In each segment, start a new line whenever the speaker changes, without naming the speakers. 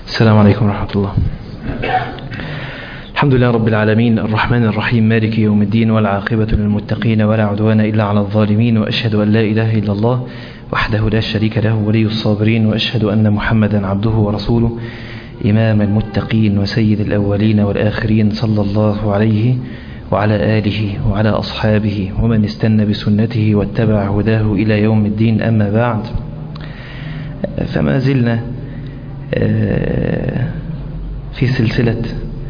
السلام عليكم ورحمة الله الحمد لله رب العالمين الرحمن الرحيم مالك يوم الدين والعاقبة للمتقين ولا عدوان إلا على الظالمين وأشهد أن لا إله إلا الله وحده لا شريك له ولي الصابرين وأشهد أن محمدا عبده ورسوله إمام المتقين وسيد الأولين والآخرين صلى الله عليه وعلى آله وعلى أصحابه ومن استنى بسنته واتبع هداه إلى يوم الدين أما بعد فما زلنا في سلسلة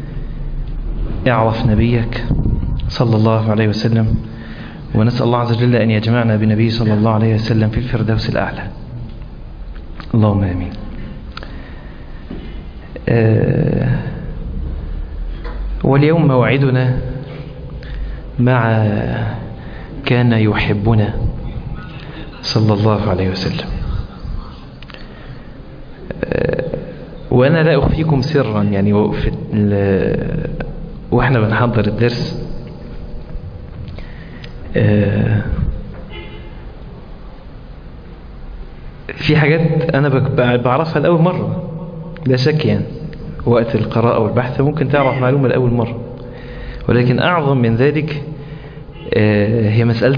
اعرف نبيك صلى الله عليه وسلم ونسأل الله عز وجل أن يجمعنا بنبيه صلى الله عليه وسلم في الفردوس الأعلى اللهم آمين واليوم موعدنا مع كان يحبنا صلى الله عليه وسلم وأنا لا أخفيكم سرا يعني وإحنا بنحضر الدرس في حاجات أنا بعرفها لأول مرة لا شك يعني وقت القراءة والبحث ممكن تعرف معلومة لأول مرة ولكن أعظم من ذلك هي مسألة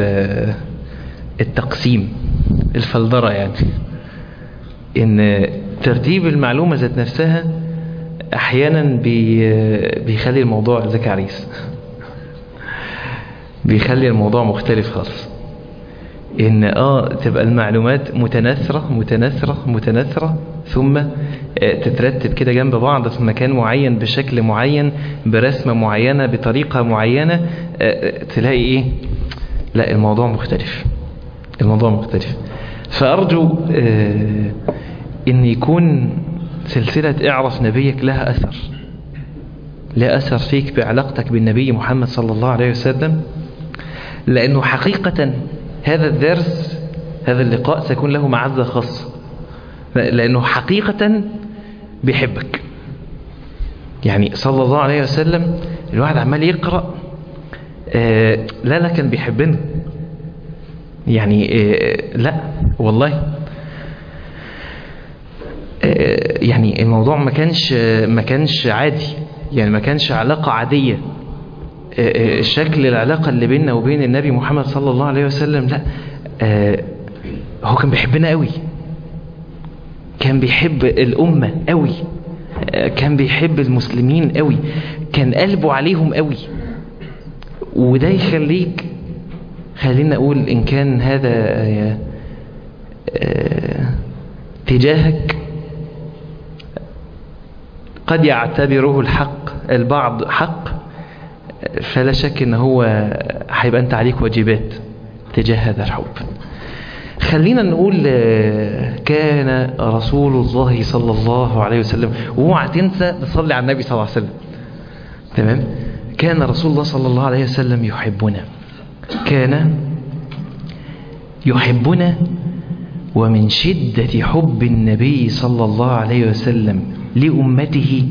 التقسيم الفلدرة يعني إن ترتيب المعلومة ذات نفسها أحيانا بيخلي الموضوع ذاك عريس بيخلي الموضوع مختلف خالص إن آه تبقى المعلومات متناثرة متناثرة متناثرة ثم تترتب كده جنب بعض في مكان معين بشكل معين برسمة معينة بطريقة معينة تلاقي إيه لا الموضوع مختلف الموضوع مختلف فأرجو إن يكون سلسلة اعرف نبيك لها أثر لها أثر فيك بعلاقتك بالنبي محمد صلى الله عليه وسلم لأنه حقيقة هذا الدرس هذا اللقاء سيكون له معزة خاصة لأنه حقيقة بيحبك يعني صلى الله عليه وسلم الواحد عمال يقرأ آه لا لا كان بيحبنا يعني آه لا والله آه يعني الموضوع ما كانش ما كانش عادي يعني ما كانش علاقة عادية شكل العلاقة اللي بيننا وبين النبي محمد صلى الله عليه وسلم لا هو كان بيحبنا قوي كان بيحب الأمة قوي كان بيحب المسلمين قوي كان قلبه عليهم قوي وده يخليك خلينا أقول إن كان هذا تجاهك قد يعتبره الحق البعض حق فلا شك ان هو هيبقى انت عليك واجبات تجاه هذا الحب خلينا نقول كان رسول الله صلى الله عليه وسلم واوعى تنسى تصلي على النبي صلى الله عليه وسلم تمام كان رسول الله صلى الله عليه وسلم يحبنا كان يحبنا ومن شدة حب النبي صلى الله عليه وسلم لأمته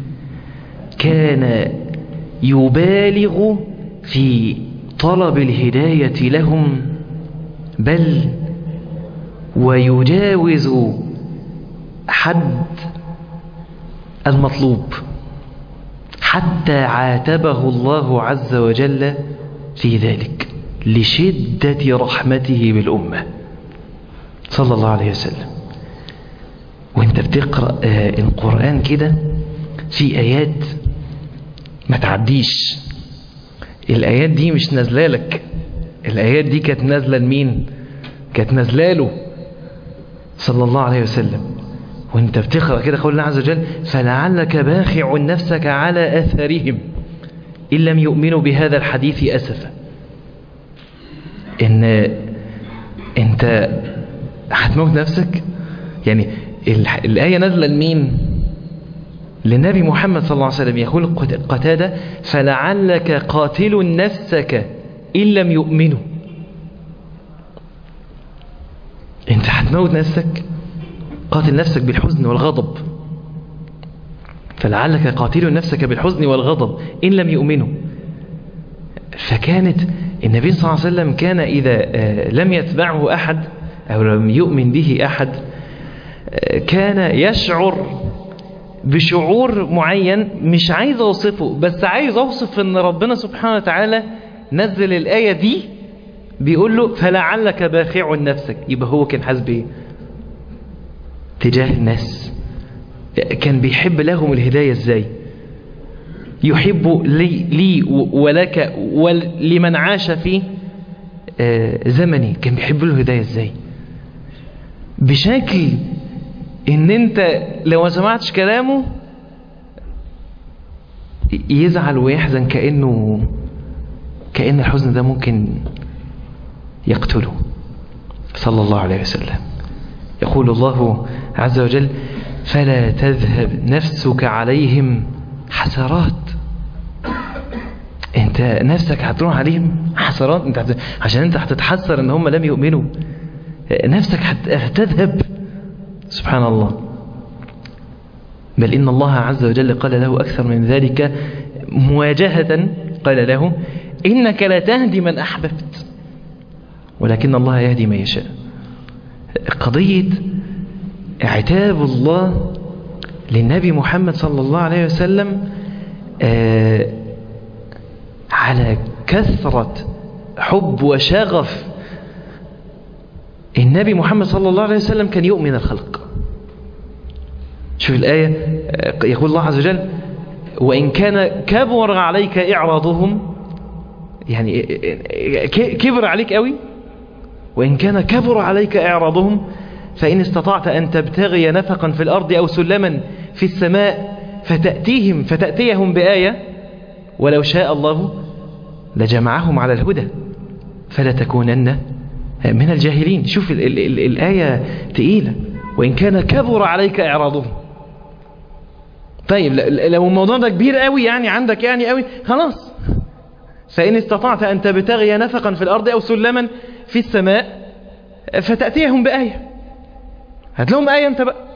كان يبالغ في طلب الهداية لهم بل ويجاوز حد المطلوب حتى عاتبه الله عز وجل في ذلك لشدة رحمته بالأمة صلى الله عليه وسلم وانت بتقرأ القرآن كده في آيات ما تعديش الآيات دي مش نازله لك الآيات دي كانت نازلة لمين كانت نازله له صلى الله عليه وسلم وانت بتقرأ كده قول الله عز وجل فلعلك باخع نفسك على أثرهم إن لم يؤمنوا بهذا الحديث أسفا إن انت هتموت نفسك يعني الآية نازلة لمين للنبي محمد صلى الله عليه وسلم يقول قتادة فلعلك قاتل نفسك إن لم يؤمنوا انت هتموت نفسك قاتل نفسك بالحزن والغضب فلعلك قاتل نفسك بالحزن والغضب إن لم يؤمنوا فكانت النبي صلى الله عليه وسلم كان إذا لم يتبعه أحد أو لم يؤمن به أحد كان يشعر بشعور معين مش عايز اوصفه بس عايز اوصف ان ربنا سبحانه وتعالى نزل الآية دي بيقول له فلعلك باخع نفسك يبقى هو كان حاسس بايه تجاه الناس كان بيحب لهم الهداية ازاي يحب لي, لي ولك ولمن عاش في زمني كان بيحب له الهداية ازاي بشكل ان انت لو ما سمعتش كلامه يزعل ويحزن كأنه كأن الحزن ده ممكن يقتله صلى الله عليه وسلم يقول الله عز وجل فلا تذهب نفسك عليهم حسرات انت نفسك هتروح عليهم حسرات انت هت... عشان انت هتتحسر ان هم لم يؤمنوا نفسك هتذهب سبحان الله بل إن الله عز وجل قال له أكثر من ذلك مواجهة قال له إنك لا تهدي من أحببت ولكن الله يهدي من يشاء قضية عتاب الله للنبي محمد صلى الله عليه وسلم آه على كثرة حب وشغف النبي محمد صلى الله عليه وسلم كان يؤمن الخلق شوف الآية يقول الله عز وجل وإن كان كبر عليك إعراضهم يعني كبر عليك قوي وإن كان كبر عليك إعراضهم فإن استطعت أن تبتغي نفقا في الأرض أو سلما في السماء فتأتيهم فتأتيهم بآية ولو شاء الله لجمعهم على الهدى فلا تكونن من الجاهلين شوف ال ال ال الآية تقيلة وإن كان كبر عليك إعراضهم طيب لو الموضوع ده كبير قوي يعني عندك يعني قوي خلاص فإن استطعت أن تبتغي نفقا في الأرض أو سلما في السماء فتأتيهم بآية هات لهم آية أنت بقى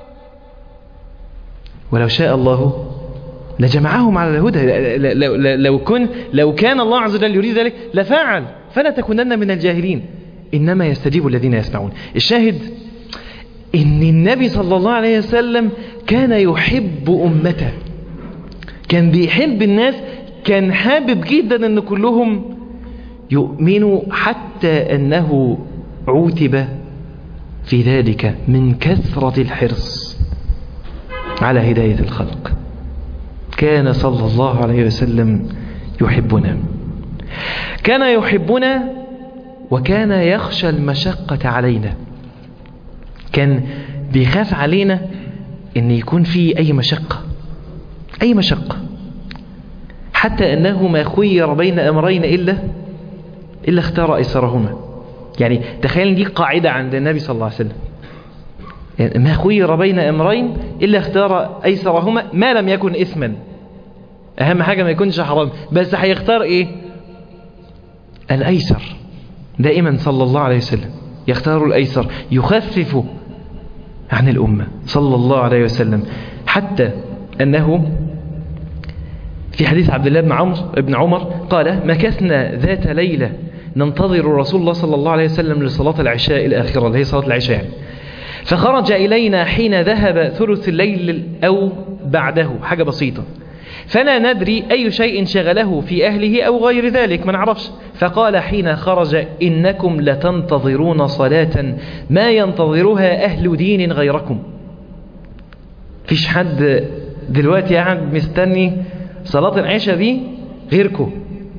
ولو شاء الله لجمعهم على الهدى لو, لو, كن لو كان الله عز وجل يريد ذلك لفعل فلا تكونن من الجاهلين إنما يستجيب الذين يسمعون الشاهد إن النبي صلى الله عليه وسلم كان يحب أمته كان بيحب الناس كان حابب جدا أن كلهم يؤمنوا حتى أنه عوتب في ذلك من كثرة الحرص على هداية الخلق كان صلى الله عليه وسلم يحبنا كان يحبنا وكان يخشى المشقة علينا كان بيخاف علينا ان يكون في اي مشقة اي مشقة حتى انه ما خير بين امرين الا الا اختار ايسرهما يعني تخيل دي قاعدة عند النبي صلى الله عليه وسلم يعني ما خير بين امرين الا اختار ايسرهما ما لم يكن اثما اهم حاجة ما يكونش حرام بس هيختار ايه الايسر دائما صلى الله عليه وسلم يختار الأيسر يخفف عن الأمة صلى الله عليه وسلم حتى أنه في حديث عبد الله بن عمر بن عمر قال مكثنا ذات ليلة ننتظر رسول الله صلى الله عليه وسلم لصلاة العشاء الآخرة اللي هي صلاة العشاء يعني فخرج إلينا حين ذهب ثلث الليل أو بعده حاجة بسيطة فلا ندري أي شيء شغله في أهله أو غير ذلك ما نعرفش فقال حين خرج إنكم لتنتظرون صلاة ما ينتظرها أهل دين غيركم فيش حد دلوقتي قاعد مستني صلاة العشاء دي غيركم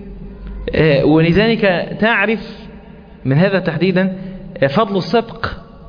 ولذلك تعرف من هذا تحديدا فضل السبق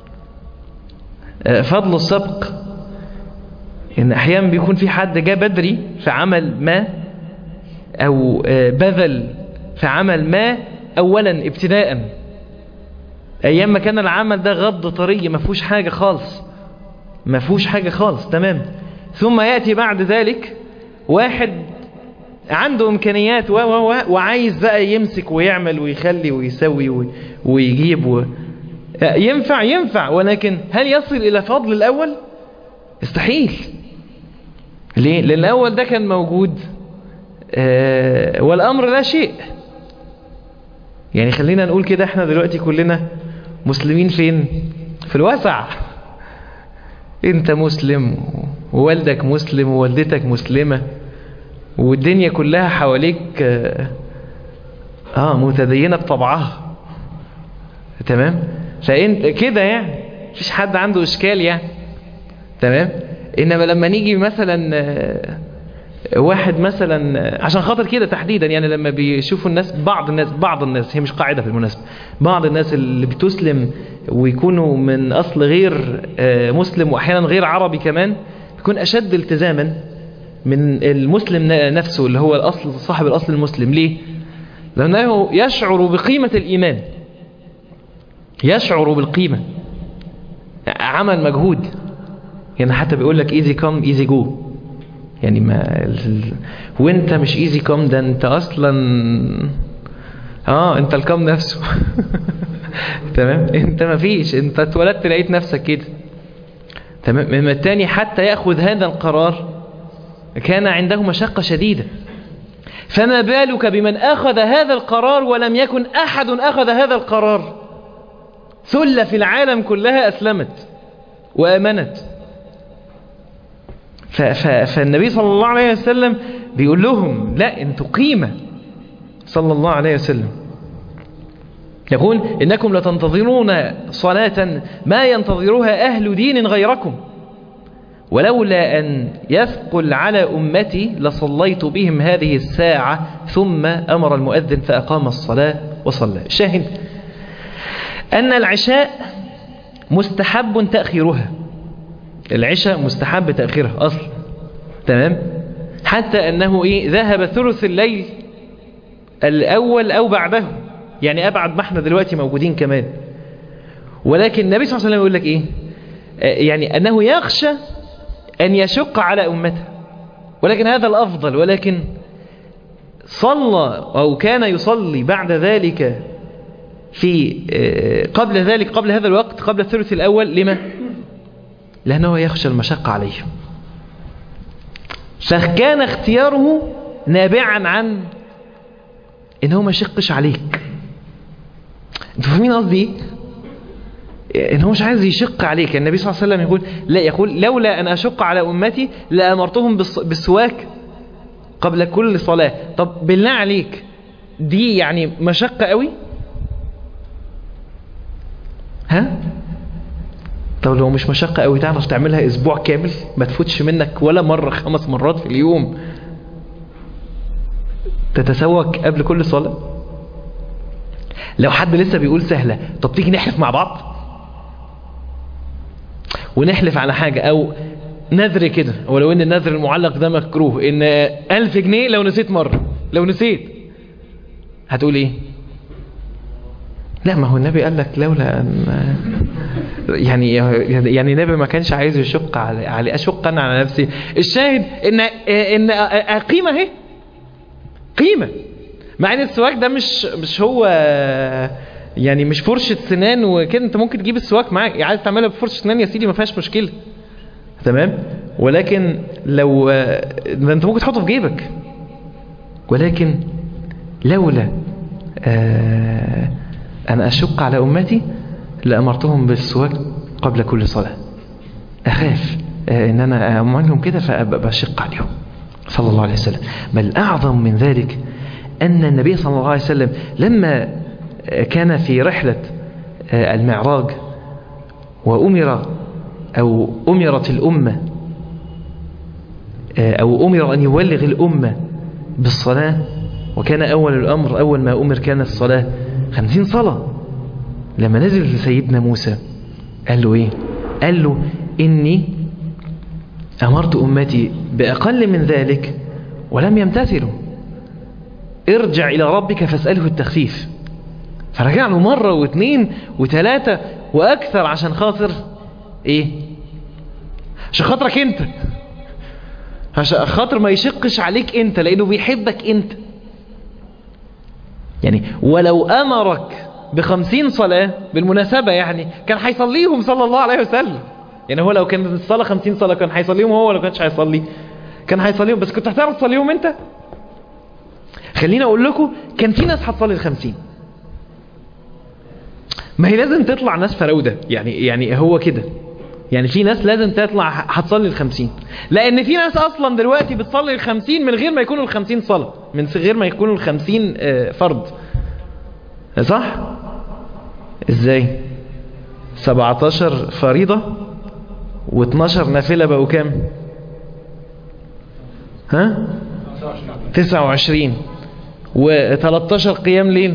فضل السبق ان احيانا بيكون في حد جاء بدري في عمل ما او بذل في عمل ما اولا ابتداء ايام ما كان العمل ده غض طري ما فيهوش حاجة خالص ما فيهوش حاجة خالص تمام ثم يأتي بعد ذلك واحد عنده امكانيات و و و وعايز بقى يمسك ويعمل ويخلي ويسوي ويجيب و... ينفع ينفع ولكن هل يصل الى فضل الاول استحيل ليه لان الاول ده كان موجود آه والامر لا شيء يعني خلينا نقول كده احنا دلوقتي كلنا مسلمين فين في الوسع انت مسلم ووالدك مسلم ووالدتك مسلمة والدنيا كلها حواليك آه, اه متدينة بطبعها تمام فانت كده يعني مفيش حد عنده اشكال يعني تمام انما لما نيجي مثلا آه واحد مثلا عشان خاطر كده تحديدا يعني لما بيشوفوا الناس بعض الناس بعض الناس هي مش قاعدة في المناسبة بعض الناس اللي بتسلم ويكونوا من أصل غير مسلم وأحيانا غير عربي كمان يكون أشد التزاما من المسلم نفسه اللي هو الأصل صاحب الأصل المسلم ليه؟ لأنه يشعر بقيمة الإيمان يشعر بالقيمة عمل مجهود يعني حتى بيقول لك easy come easy go يعني ما ال... وانت مش ايزي كوم ده انت اصلا اه انت الكم نفسه تمام انت ما فيش انت اتولدت لقيت نفسك كده تمام من التاني حتى يأخذ هذا القرار كان عنده مشقة شديدة فما بالك بمن أخذ هذا القرار ولم يكن أحد أخذ هذا القرار ثلة في العالم كلها أسلمت وآمنت فالنبي صلى الله عليه وسلم بيقول لهم لا انتوا قيمة صلى الله عليه وسلم يقول إنكم لتنتظرون صلاة ما ينتظرها أهل دين غيركم ولولا أن يثقل على أمتي لصليت بهم هذه الساعة ثم أمر المؤذن فأقام الصلاة وصلى شاهد أن العشاء مستحب تأخيرها العشاء مستحب تأخيرها أصلا تمام حتى أنه إيه ذهب ثلث الليل الأول أو بعده يعني أبعد ما احنا دلوقتي موجودين كمان ولكن النبي صلى الله عليه وسلم يقول لك إيه يعني أنه يخشى أن يشق على أمته ولكن هذا الأفضل ولكن صلى أو كان يصلي بعد ذلك في قبل ذلك قبل هذا الوقت قبل الثلث الأول لما لأنه يخشى المشقة عليه فكان اختياره نابعا عن إنه ما يشقش عليك انتوا فاهمين قصدي ايه ان هو مش عايز يشق عليك النبي صلى الله عليه وسلم يقول لا يقول لولا ان اشق على امتي لامرتهم بالسواك قبل كل صلاة طب بالله عليك دي يعني مشقة قوي ها طب لو مش مشقة قوي تعرف تعملها اسبوع كامل ما تفوتش منك ولا مرة خمس مرات في اليوم تتسوق قبل كل صلاة لو حد لسه بيقول سهلة طب تيجي نحلف مع بعض ونحلف على حاجة او نذر كده ولو ان النذر المعلق ده مكروه ان الف جنيه لو نسيت مرة لو نسيت هتقول ايه لا ما هو النبي قال لك لولا ان يعني يعني النبي ما كانش عايز يشق على على اشق انا على نفسي الشاهد ان ان قيمه اهي قيمه مع ان السواك ده مش مش هو يعني مش فرشه سنان وكده انت ممكن تجيب السواك معاك عايز تعملها بفرشه سنان يا سيدي ما فيهاش مشكله تمام ولكن لو انت ممكن تحطه في جيبك ولكن لولا آه أنا أشق على أمتي لأمرتهم بالسواك قبل كل صلاة أخاف إن أنا أعملهم كده فبشق عليهم صلى الله عليه وسلم بل أعظم من ذلك أن النبي صلى الله عليه وسلم لما كان في رحلة المعراج وأمر أو أمرت الأمة أو أمر أن يبلغ الأمة بالصلاة وكان أول الأمر أول ما أمر كان الصلاة خمسين صلاة لما نزل سيدنا موسى قال له ايه قال له اني امرت امتي باقل من ذلك ولم يمتثلوا ارجع الى ربك فاسأله التخفيف فرجع له مرة واثنين وثلاثة واكثر عشان خاطر ايه عشان خاطرك انت عشان خاطر ما يشقش عليك انت لانه بيحبك انت يعني ولو أمرك بخمسين صلاة بالمناسبة يعني كان هيصليهم صلى الله عليه وسلم يعني هو لو كانت الصلاة خمسين صلاة كان هيصليهم هو ولا كانش هيصلي كان هيصليهم بس كنت هتعرف تصليهم انت خليني اقول لكم كان في ناس هتصلي الخمسين ما هي لازم تطلع ناس فراودة يعني يعني هو كده
يعني في ناس لازم تطلع هتصلي الخمسين لان في ناس اصلا دلوقتي بتصلي الخمسين من غير ما يكونوا الخمسين صلاة من غير ما يكونوا الخمسين آه، فرض صح ازاي 17 فريضة و12 نافلة بقوا كام ها 29 و13 قيام ليل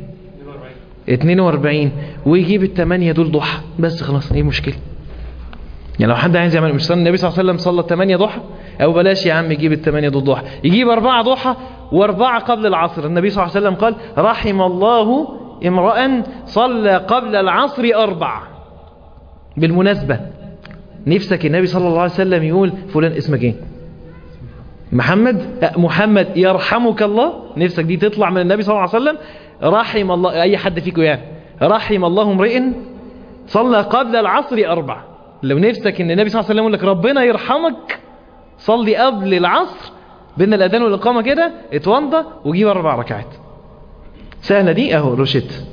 42 ويجيب الثمانية دول ضحى بس خلاص ايه مشكلة يعني لو حد عايز يعمل مش النبي صلى الله عليه وسلم صلى الثمانية ضحى او بلاش يا عم يجيب الثمانية دول ضحى يجيب أربعة ضحى وأربعة قبل العصر النبي صلى الله عليه وسلم قال رحم الله امرأ صلى قبل العصر أربع بالمناسبة نفسك النبي صلى الله عليه وسلم يقول فلان اسمك ايه محمد أه، محمد يرحمك الله نفسك دي تطلع من النبي صلى الله عليه وسلم رحم الله اي حد فيكم يعني رحم الله امرئ صلى قبل العصر اربع لو نفسك ان النبي صلى الله عليه وسلم يقول لك ربنا يرحمك صلي قبل العصر بين الاذان والاقامه كده اتوضى وجيب اربع ركعات سهله دي اهو روشت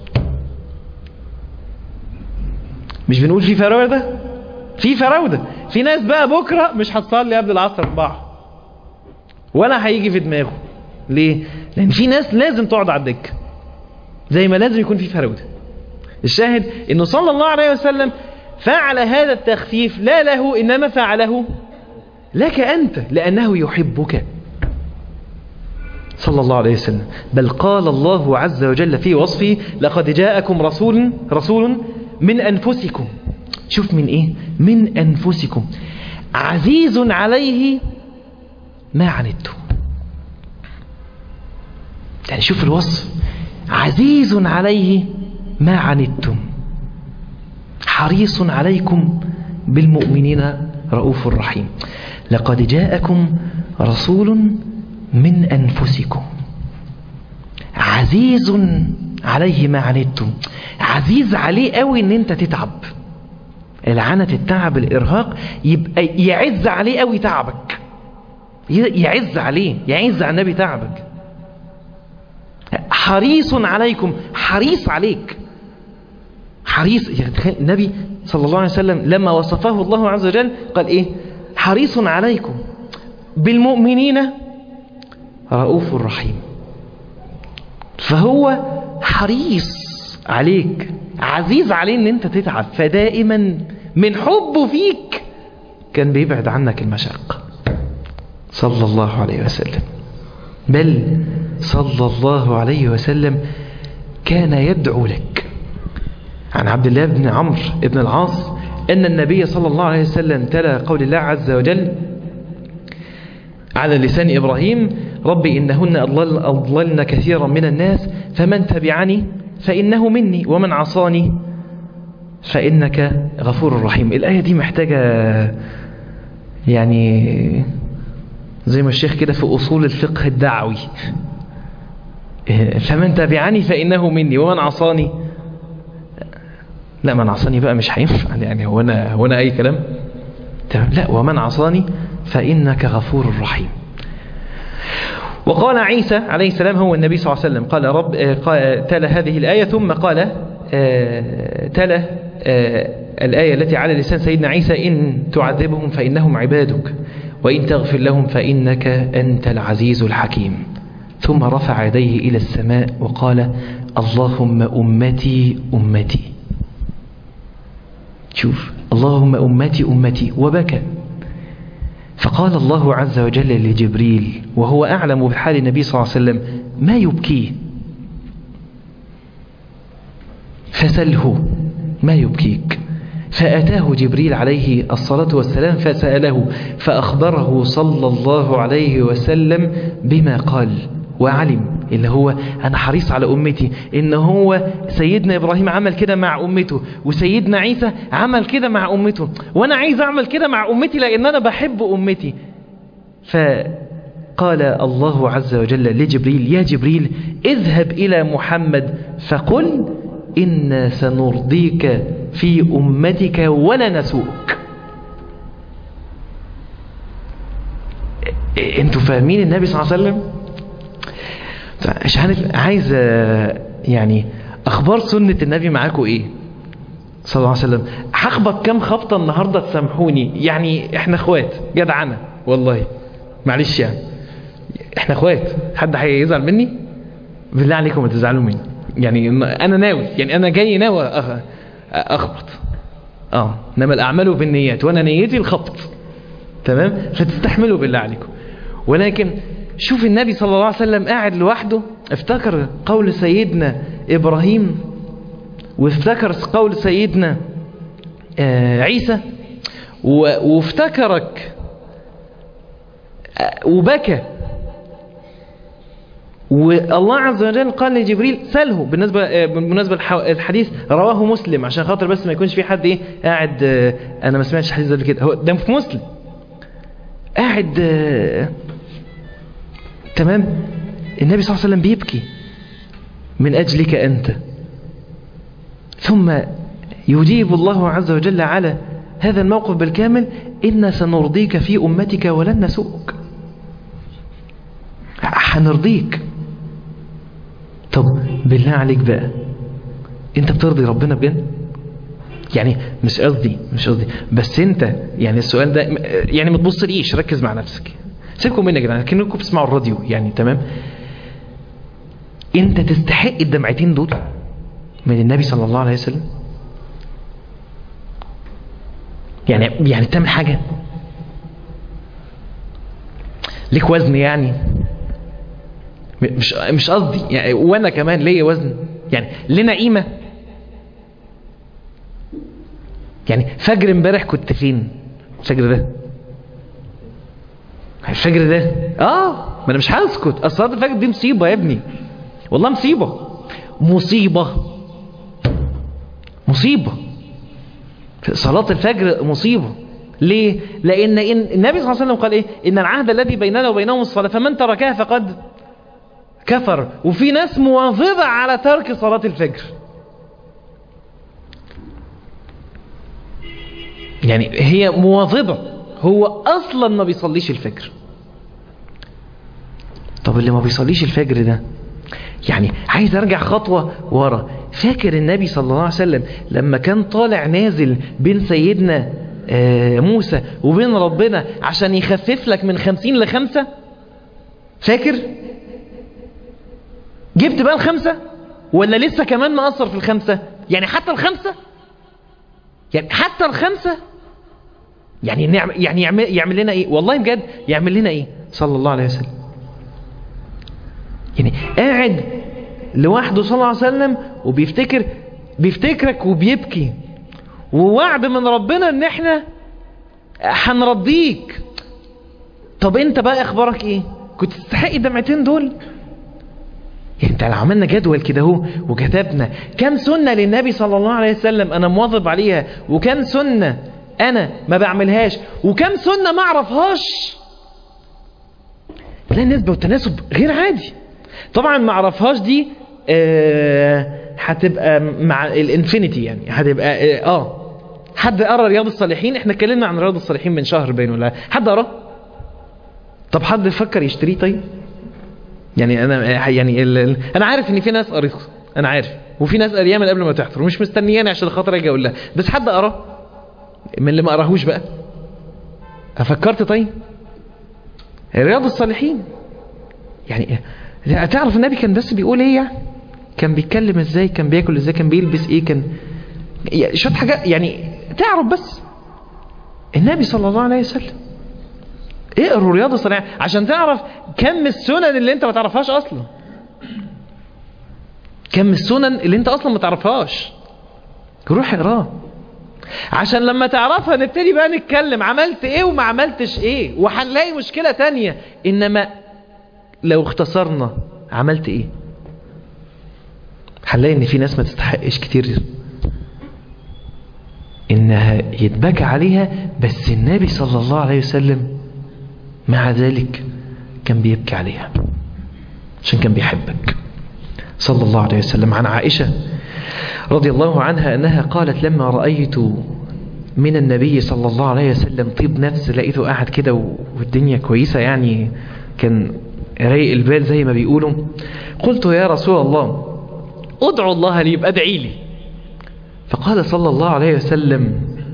مش بنقول في فراوده في فراوده في ناس بقى بكره مش هتصلي قبل العصر اربعه ولا هيجي في دماغه ليه لان في ناس لازم تقعد على الدكه زي ما لازم يكون في فراوده الشاهد انه صلى الله عليه وسلم فعل هذا التخفيف لا له انما فعله لك انت لانه يحبك صلى الله عليه وسلم بل قال الله عز وجل في وصفه لقد جاءكم رسول رسول من انفسكم شوف من ايه من انفسكم عزيز عليه ما عنتم يعني شوف الوصف عزيز عليه ما عنتم حريص عليكم بالمؤمنين رؤوف رحيم لقد جاءكم رسول من أنفسكم عزيز عليه ما عنتم عزيز عليه قوي ان انت تتعب العنة التعب الارهاق يبقى يعز عليه قوي تعبك يعز عليه يعز على النبي تعبك حريص عليكم حريص عليك حريص يعني تخيل النبي صلى الله عليه وسلم لما وصفه الله عز وجل قال ايه حريص عليكم بالمؤمنين رؤوف رحيم فهو حريص عليك عزيز عليه ان انت تتعب فدائما من حبه فيك كان بيبعد عنك المشاق صلى الله عليه وسلم بل صلى الله عليه وسلم كان يدعو لك عن عبد الله بن عمرو بن العاص أن النبي صلى الله عليه وسلم تلا قول الله عز وجل على لسان إبراهيم ربي إنهن أضلل أضللن كثيرا من الناس فمن تبعني فإنه مني ومن عصاني فإنك غفور رحيم الآية دي محتاجة يعني زي ما الشيخ كده في أصول الفقه الدعوي فمن تبعني فإنه مني ومن عصاني لا من عصاني بقى مش هينفع يعني هو أنا, هو أنا أي كلام تمام لا ومن عصاني فإنك غفور رحيم وقال عيسى عليه السلام هو النبي صلى الله عليه وسلم قال رب قال تلا هذه الآية ثم قال تلا الآية التي على لسان سيدنا عيسى إن تعذبهم فإنهم عبادك وإن تغفر لهم فإنك أنت العزيز الحكيم ثم رفع يديه إلى السماء وقال اللهم أمتي أمتي شوف اللهم أمتي أمتي وبكى فقال الله عز وجل لجبريل وهو أعلم بحال النبي صلى الله عليه وسلم ما يبكيه فسله ما يبكيك فأتاه جبريل عليه الصلاة والسلام فسأله فأخبره صلى الله عليه وسلم بما قال وعلم اللي هو أنا حريص على أمتي إن هو سيدنا إبراهيم عمل كده مع أمته وسيدنا عيسى عمل كده مع أمته وأنا عايز أعمل كده مع أمتي لأن أنا بحب أمتي فقال الله عز وجل لجبريل يا جبريل اذهب إلى محمد فقل إنا سنرضيك في أمتك ولا نسوءك انتوا فاهمين النبي صلى الله عليه وسلم مش عارف عايز يعني اخبار سنة النبي معاكم ايه صلى الله عليه وسلم هخبط كام خبطة النهاردة تسامحوني يعني احنا اخوات جدعنا والله معلش يعني احنا اخوات حد هيزعل مني بالله عليكم ما تزعلوا مني يعني انا ناوي يعني انا جاي ناوي أخ- اخبط اه انما الاعمال بالنيات وانا نيتي الخبط تمام فتستحملوا بالله عليكم ولكن شوف النبي صلى الله عليه وسلم قاعد لوحده افتكر قول سيدنا ابراهيم وافتكر قول سيدنا آه، عيسى و- وافتكرك آه، وبكى والله عز وجل قال لجبريل سله بالنسبة آه، بالمناسبة الح- الحديث رواه مسلم عشان خاطر بس ما يكونش في حد ايه قاعد آه، انا ما سمعتش الحديث ده قبل كده هو ده في مسلم قاعد آه، تمام النبي صلى الله عليه وسلم بيبكي من أجلك أنت ثم يجيب الله عز وجل على هذا الموقف بالكامل إنا سنرضيك في أمتك ولن نسوءك هنرضيك طب بالله عليك بقى انت بترضي ربنا بجد يعني مش قصدي مش قصدي بس انت يعني السؤال ده يعني ما تبصليش ركز مع نفسك سيبكم مني يا جدعان كأنكم بتسمعوا الراديو يعني تمام انت تستحق الدمعتين دول من النبي صلى الله عليه وسلم يعني يعني تعمل حاجة ليك وزن يعني م- مش مش قصدي يعني وانا كمان ليا وزن يعني لنا قيمة يعني فجر امبارح كنت فين الفجر ده الفجر ده اه ما انا مش هسكت اصل صلاه الفجر دي مصيبه يا ابني والله مصيبه مصيبه مصيبه صلاه الفجر مصيبه ليه لان إن النبي صلى الله عليه وسلم قال ايه ان العهد الذي بيننا وبينهم الصلاه فمن تركها فقد كفر وفي ناس مواظبه على ترك صلاه الفجر يعني هي مواظبة هو أصلا ما بيصليش الفجر طب اللي ما بيصليش الفجر ده يعني عايز ارجع خطوة ورا فاكر النبي صلى الله عليه وسلم لما كان طالع نازل بين سيدنا آه، موسى وبين ربنا عشان يخفف لك من خمسين لخمسة فاكر جبت بقى الخمسة ولا لسه كمان مقصر في الخمسة يعني حتى الخمسة يعني حتى الخمسة يعني نعم يعني يعمل, يعمل لنا ايه والله بجد يعمل لنا ايه صلى الله عليه وسلم يعني قاعد لوحده صلى الله عليه وسلم وبيفتكر بيفتكرك وبيبكي ووعد من ربنا ان احنا هنرضيك طب انت بقى اخبارك ايه كنت تستحق الدمعتين دول يعني انت لو عملنا جدول كده اهو وكتبنا كم سنة للنبي صلى الله عليه وسلم انا مواظب عليها وكم سنة انا ما بعملهاش وكم سنة ما اعرفهاش تلاقي النسبة والتناسب غير عادي طبعا ما اعرفهاش دي آه، هتبقى مع الانفينيتي يعني هتبقى اه, آه حد قرا رياض الصالحين احنا اتكلمنا عن رياض الصالحين من شهر باين ولا حد قرا طب حد فكر يشتريه طيب يعني انا يعني ال... ال- انا عارف ان في ناس قريته انا عارف وفي ناس قرياه من قبل ما تحضر ومش مستنياني عشان خاطر اجي اقول لها بس حد قرا من اللي ما قراهوش بقى فكرت طيب رياض الصالحين يعني تعرف النبي كان بس بيقول ايه يعني كان بيتكلم ازاي كان بياكل ازاي كان بيلبس ايه كان يعني شويه حاجات يعني تعرف بس النبي صلى الله عليه وسلم اقروا رياض الصالحين عشان تعرف كم السنن اللي انت ما تعرفهاش اصلا كم السنن اللي انت اصلا ما تعرفهاش روح اقراه عشان لما تعرفها نبتدي بقى نتكلم عملت ايه وما عملتش ايه وهنلاقي مشكلة تانية انما لو اختصرنا عملت ايه هنلاقي ان في ناس ما تستحقش كتير انها يتبكى عليها بس النبي صلى الله عليه وسلم مع ذلك كان بيبكي عليها عشان كان بيحبك صلى الله عليه وسلم عن عائشة رضي الله عنها أنها قالت لما رأيت من النبي صلى الله عليه وسلم طيب نفس لقيته قاعد كده والدنيا كويسة يعني كان رايق البال زي ما بيقولوا قلت يا رسول الله ادعو الله لي يبقى ادعي لي فقال صلى الله عليه وسلم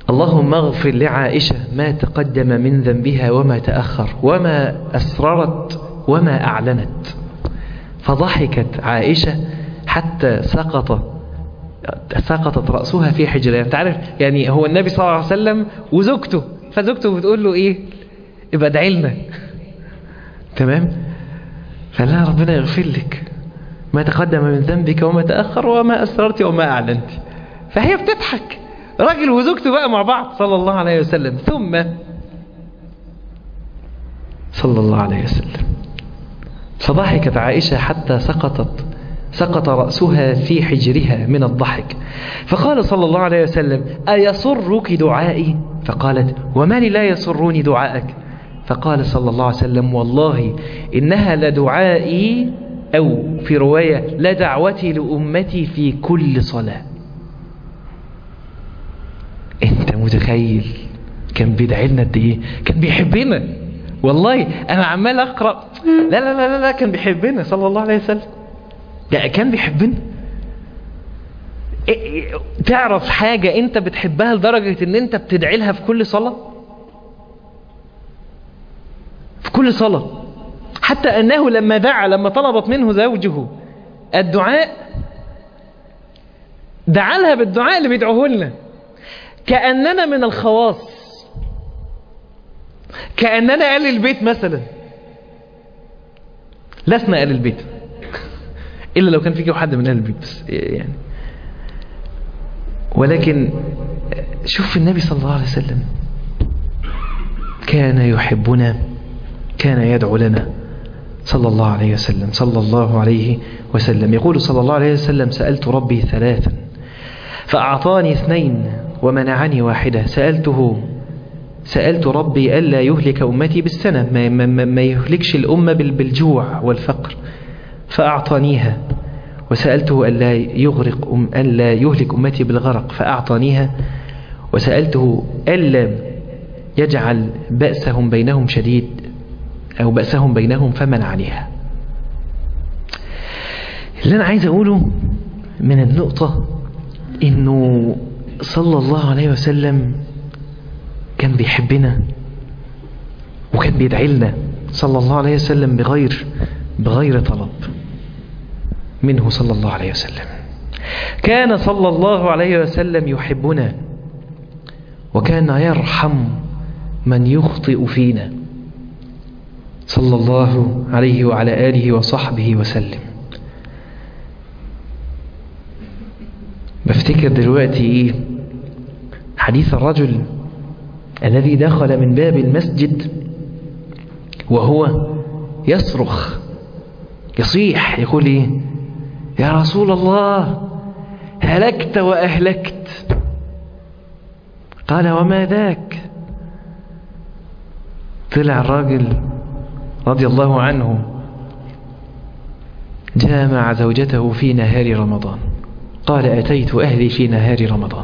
اللهم اغفر لعائشة ما تقدم من ذنبها وما تأخر وما أسررت وما أعلنت فضحكت عائشة حتى سقط سقطت رأسها في حجرها انت عارف يعني هو النبي صلى الله عليه وسلم وزوجته فزوجته بتقول له ايه ابقى ادعي لنا تمام فلا ربنا يغفر لك ما تقدم من ذنبك وما تأخر وما أسررت وما أعلنت فهي بتضحك راجل وزوجته بقى مع بعض صلى الله عليه وسلم ثم صلى الله عليه وسلم فضحكت عائشة حتى سقطت سقط رأسها في حجرها من الضحك فقال صلى الله عليه وسلم أيسرك دعائي فقالت وما لي لا يسرني دعائك فقال صلى الله عليه وسلم والله إنها لدعائي أو في رواية لدعوتي لأمتي في كل صلاة انت متخيل كان بيدعي لنا قد ايه كان بيحبنا والله انا عمال اقرا لا لا لا لا كان بيحبنا صلى الله عليه وسلم ده كان بيحبنا إيه تعرف حاجة انت بتحبها لدرجة ان انت بتدعي لها في كل صلاة في كل صلاة حتى انه لما دعا لما طلبت منه زوجه الدعاء دعا لها بالدعاء اللي بيدعوه لنا كأننا من الخواص كأننا أهل البيت مثلا لسنا أهل البيت إلا لو كان فيك حد من أهل البيت بس يعني ولكن شوف النبي صلى الله عليه وسلم كان يحبنا كان يدعو لنا صلى الله عليه وسلم صلى الله عليه وسلم يقول صلى الله عليه وسلم سألت ربي ثلاثا فأعطاني اثنين ومنعني واحدة سألته سألت ربي ألا يهلك أمتي بالسنة ما, ما, ما يهلكش الأمة بالجوع والفقر فأعطانيها وسألته ألا يغرق أم ألا يهلك أمتي بالغرق فأعطانيها وسألته ألا يجعل بأسهم بينهم شديد أو بأسهم بينهم فمنعنيها اللي أنا عايز أقوله من النقطة إنه صلى الله عليه وسلم كان بيحبنا وكان بيدعي لنا صلى الله عليه وسلم بغير بغير طلب منه صلى الله عليه وسلم كان صلى الله عليه وسلم يحبنا وكان يرحم من يخطئ فينا صلى الله عليه وعلى آله وصحبه وسلم بفتكر دلوقتي ايه حديث الرجل الذي دخل من باب المسجد وهو يصرخ يصيح يقول ايه يا رسول الله هلكت وأهلكت قال وما ذاك طلع الراجل رضي الله عنه جامع زوجته في نهار رمضان قال أتيت أهلي في نهار رمضان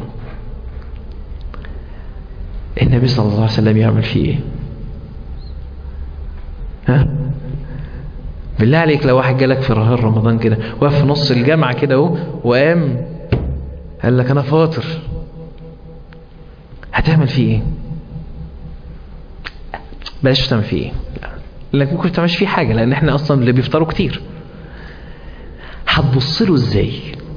النبي صلى الله عليه وسلم يعمل فيه ايه ها بالله عليك لو واحد جالك في نهار رمضان كده وقف في نص الجامعة كده اهو وقام قال لك انا فاطر هتعمل فيه ايه بلاش تعمل فيه ايه لانك ممكن تعملش فيه حاجة لان احنا اصلا اللي بيفطروا كتير هتبص له ازاي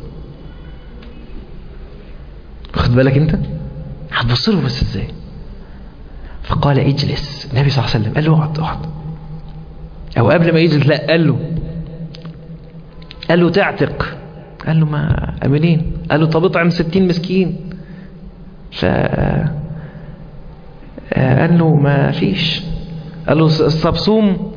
واخد بالك انت هتبص له بس ازاي فقال اجلس النبي صلى الله عليه وسلم قال له اقعد اقعد او قبل ما يجلس لا قال له قال له تعتق قال له ما منين قال له طب اطعم ستين مسكين ف قال له ما فيش قال له الصبصوم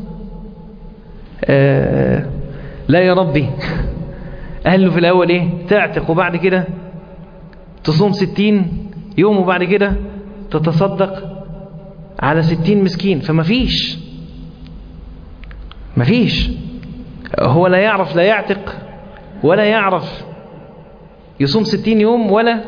آه لا يا ربي قال له في الاول ايه تعتق وبعد كده تصوم ستين يوم وبعد كده تتصدق على ستين مسكين فما فيش ما فيش هو لا يعرف لا يعتق ولا يعرف يصوم ستين يوم ولا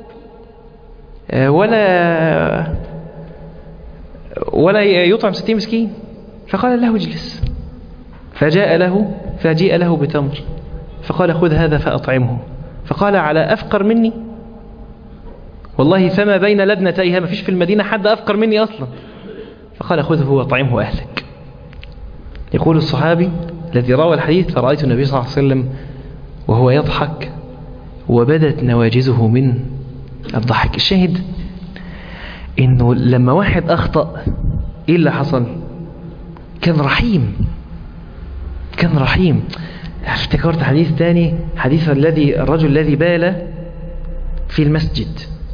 ولا ولا يطعم ستين مسكين فقال له اجلس فجاء له فجيء له بتمر فقال خذ هذا فأطعمه فقال على أفقر مني
والله فما بين لبنتيها ما فيش في المدينة حد أفقر مني أصلا فقال خذه واطعمه أهلك يقول الصحابي الذي روى الحديث فرأيت النبي صلى الله عليه وسلم وهو يضحك وبدت نواجزه من الضحك الشاهد انه لما واحد اخطأ ايه اللي حصل كان رحيم كان رحيم افتكرت حديث تاني حديث الذي الرجل الذي بال في المسجد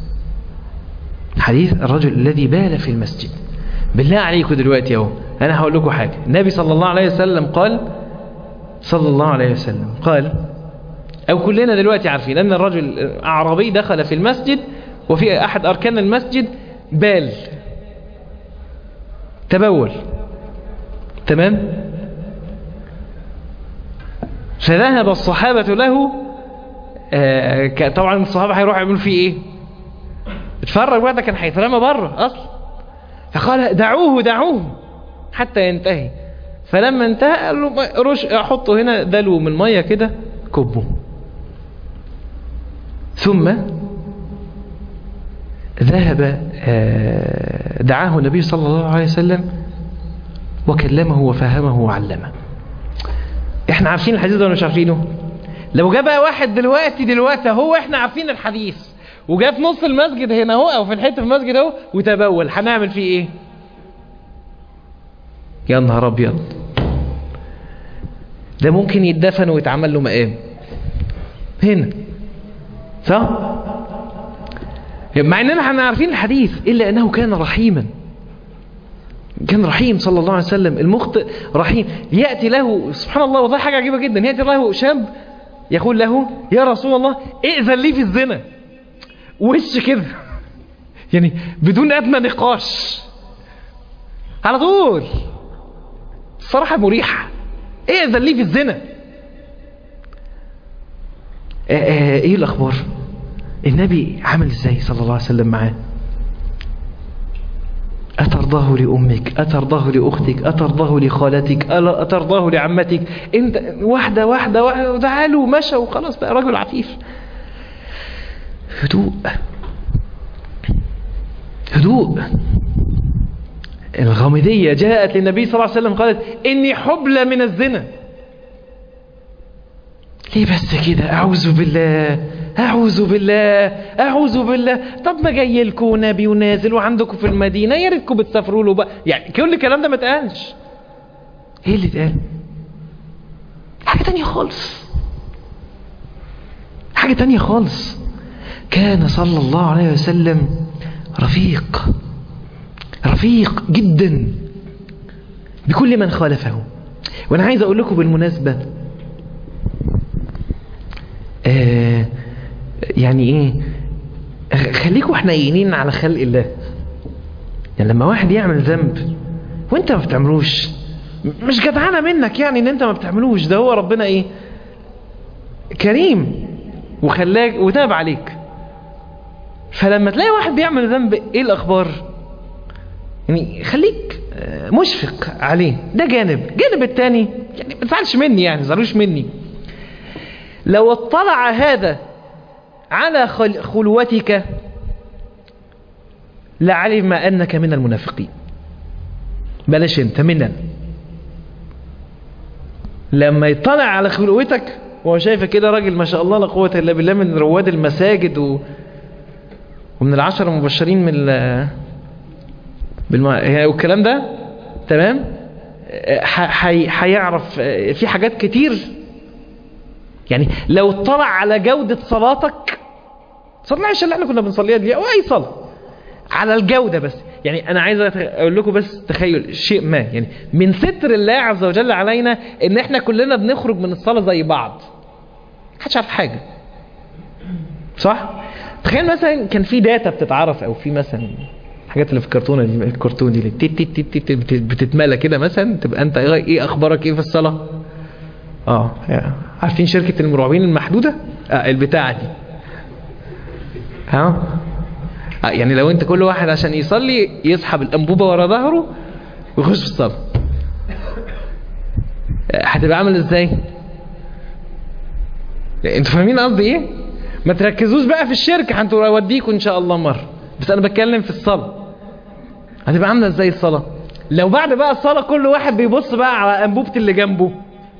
حديث الرجل الذي بال في المسجد بالله عليكم دلوقتي اهو انا هقول لكم حاجه النبي صلى الله عليه وسلم قال صلى الله عليه وسلم قال او كلنا دلوقتي عارفين ان الرجل اعرابي دخل في المسجد وفي احد اركان المسجد بال تبول تمام فذهب الصحابة له آه ك- طبعا الصحابة هيروحوا يعملوا فيه ايه اتفرج بقى ده كان هيترمى بره اصلا فقال دعوه دعوه حتى ينتهي فلما انتهى قال له ما- رش احطه هنا دلو من ميه كده كبه ثم ذهب آه، دعاه النبي صلى الله عليه وسلم وكلمه وفهمه وعلمه احنا عارفين الحديث ده ولا مش عارفينه لو جاء بقى واحد دلوقتي دلوقتي هو احنا عارفين الحديث وجاء في نص المسجد هنا اهو او في الحته في المسجد اهو وتبول هنعمل فيه ايه يا نهار ابيض ده ممكن يتدفن ويتعمل له مقام هنا صح مع اننا احنا عارفين الحديث الا انه كان رحيما كان رحيم صلى الله عليه وسلم المخطئ رحيم يأتي له سبحان الله والله حاجة عجيبة جدا يأتي له شاب يقول له يا رسول الله ائذن لي في الزنا وش كده يعني بدون أدنى نقاش على طول الصراحة مريحة ائذن لي في الزنا آه، آه، ايه الأخبار النبي عمل ازاي صلى الله عليه وسلم معاه أترضاه لأمك أترضاه لأختك أترضاه لخالتك ألا أترضاه لعمتك انت واحدة واحدة واحدة وتعالوا مشى وخلاص بقى رجل عفيف هدوء هدوء الغامدية جاءت للنبي صلى الله عليه وسلم قالت إني حبلى من الزنا ليه بس كده أعوذ بالله أعوذ بالله أعوذ بالله طب ما جاي لكم نبي ونازل وعندكم في المدينة يا ريتكم بتسافروا له بقى يعني كل الكلام ده ما اتقالش إيه اللي اتقال؟ حاجة تانية خالص حاجة تانية خالص كان صلى الله عليه وسلم رفيق رفيق جدا بكل من خالفه وانا عايز اقول لكم بالمناسبة آه يعني ايه خليكوا حنينين على خلق الله يعني لما واحد يعمل ذنب وانت ما بتعملوش مش جدعانة منك يعني ان انت ما بتعملوش ده هو ربنا ايه كريم وخلاك وتاب عليك فلما تلاقي واحد بيعمل ذنب ايه الاخبار يعني خليك آه، مشفق عليه ده جانب جانب التاني يعني ما تزعلش مني يعني زعلوش مني لو اطلع هذا على خل- خلوتك لعلم أنك من المنافقين بلاش انت مننا لما يطلع على خلوتك وهو شايفك كده راجل ما شاء الله لا قوة إلا بالله من رواد المساجد و... ومن العشر المبشرين من ال... بالما... والكلام ده تمام ح- حي- هيعرف في حاجات كتير يعني لو اطلع على جودة صلاتك صلاة العشاء اللي احنا كنا بنصليها دي او اي صلاة على الجودة بس يعني انا عايز أت- اقول لكم بس تخيل شيء ما يعني من ستر الله عز وجل علينا ان احنا كلنا بنخرج من الصلاة زي بعض محدش عارف حاجة صح تخيل مثلا كان في داتا بتتعرف او في مثلا الحاجات اللي في الكرتون الكرتون دي اللي تيت تيت تيت تيت بت- بتتملى كده مثلا تبقى انت ايه إيه اخبارك ايه في الصلاه اه يا- عارفين شركة المراقبين المحدودة آه البتاعة دي ها آه يعني لو انت كل واحد عشان يصلي يسحب الانبوبة ورا ظهره ويخش في الصلاة آه، هتبقى عامل ازاي انتوا فاهمين قصدي ايه
ما تركزوش بقى في الشرك هنتوا اوديكم ان شاء الله مره بس انا بتكلم في الصلاه هتبقى عامله ازاي الصلاه لو بعد بقى الصلاه كل واحد بيبص بقى على انبوبه اللي جنبه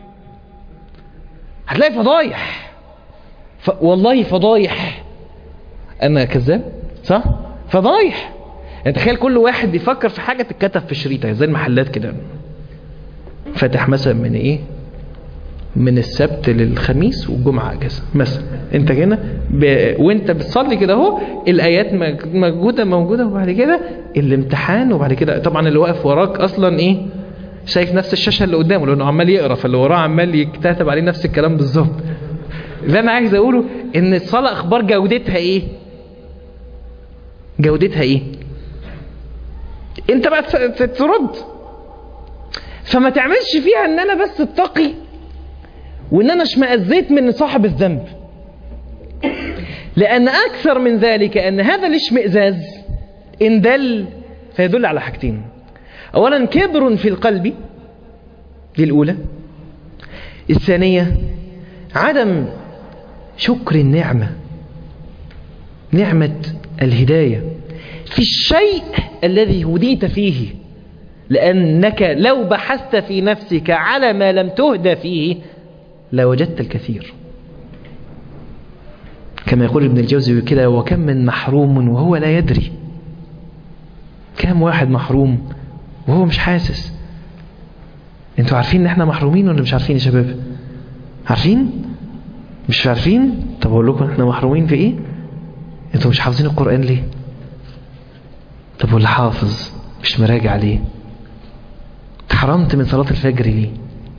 هتلاقي فضايح ف... والله فضايح انا كذاب صح فضايح يعني تخيل كل واحد بيفكر في حاجه تتكتب في شريطه زي المحلات كده فاتح مثلا من ايه من السبت للخميس والجمعه اجازه مثلا انت هنا ب... وانت بتصلي كده اهو الايات مج- موجوده موجوده وبعد كده الامتحان وبعد كده طبعا اللي واقف وراك اصلا ايه شايف نفس الشاشه اللي قدامه لانه عمال يقرا فاللي وراه عمال يكتتب عليه نفس الكلام بالظبط اللي انا عايز اقوله ان الصلاه اخبار جودتها ايه جودتها ايه انت بقى تس- ترد فما تعملش فيها ان انا بس اتقي وان انا اشمئزيت من صاحب الذنب لان اكثر من ذلك ان هذا الاشمئزاز ان دل فيدل على حاجتين اولا كبر في القلب دي الاولى الثانيه عدم شكر النعمه نعمه الهدايه في الشيء الذي هديت فيه لأنك لو بحثت في نفسك على ما لم تهدى فيه لوجدت الكثير كما يقول ابن الجوزي كده وكم من محروم وهو لا يدري كم واحد محروم وهو مش حاسس انتوا عارفين ان احنا محرومين ولا مش عارفين يا شباب عارفين مش عارفين طب اقول لكم احنا محرومين في ايه انتوا مش حافظين القرآن ليه طب واللي حافظ مش مراجع ليه اتحرمت من صلاة الفجر ليه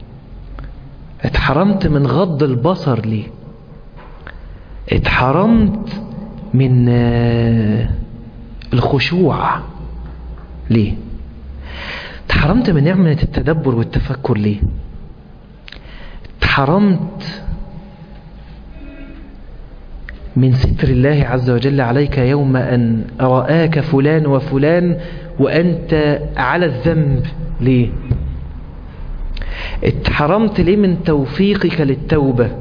اتحرمت من غض البصر ليه اتحرمت من آه، الخشوع ليه اتحرمت من نعمة التدبر والتفكر ليه اتحرمت من ستر الله عز وجل عليك يوم أن رآك فلان وفلان وأنت على الذنب ليه اتحرمت ليه من توفيقك للتوبة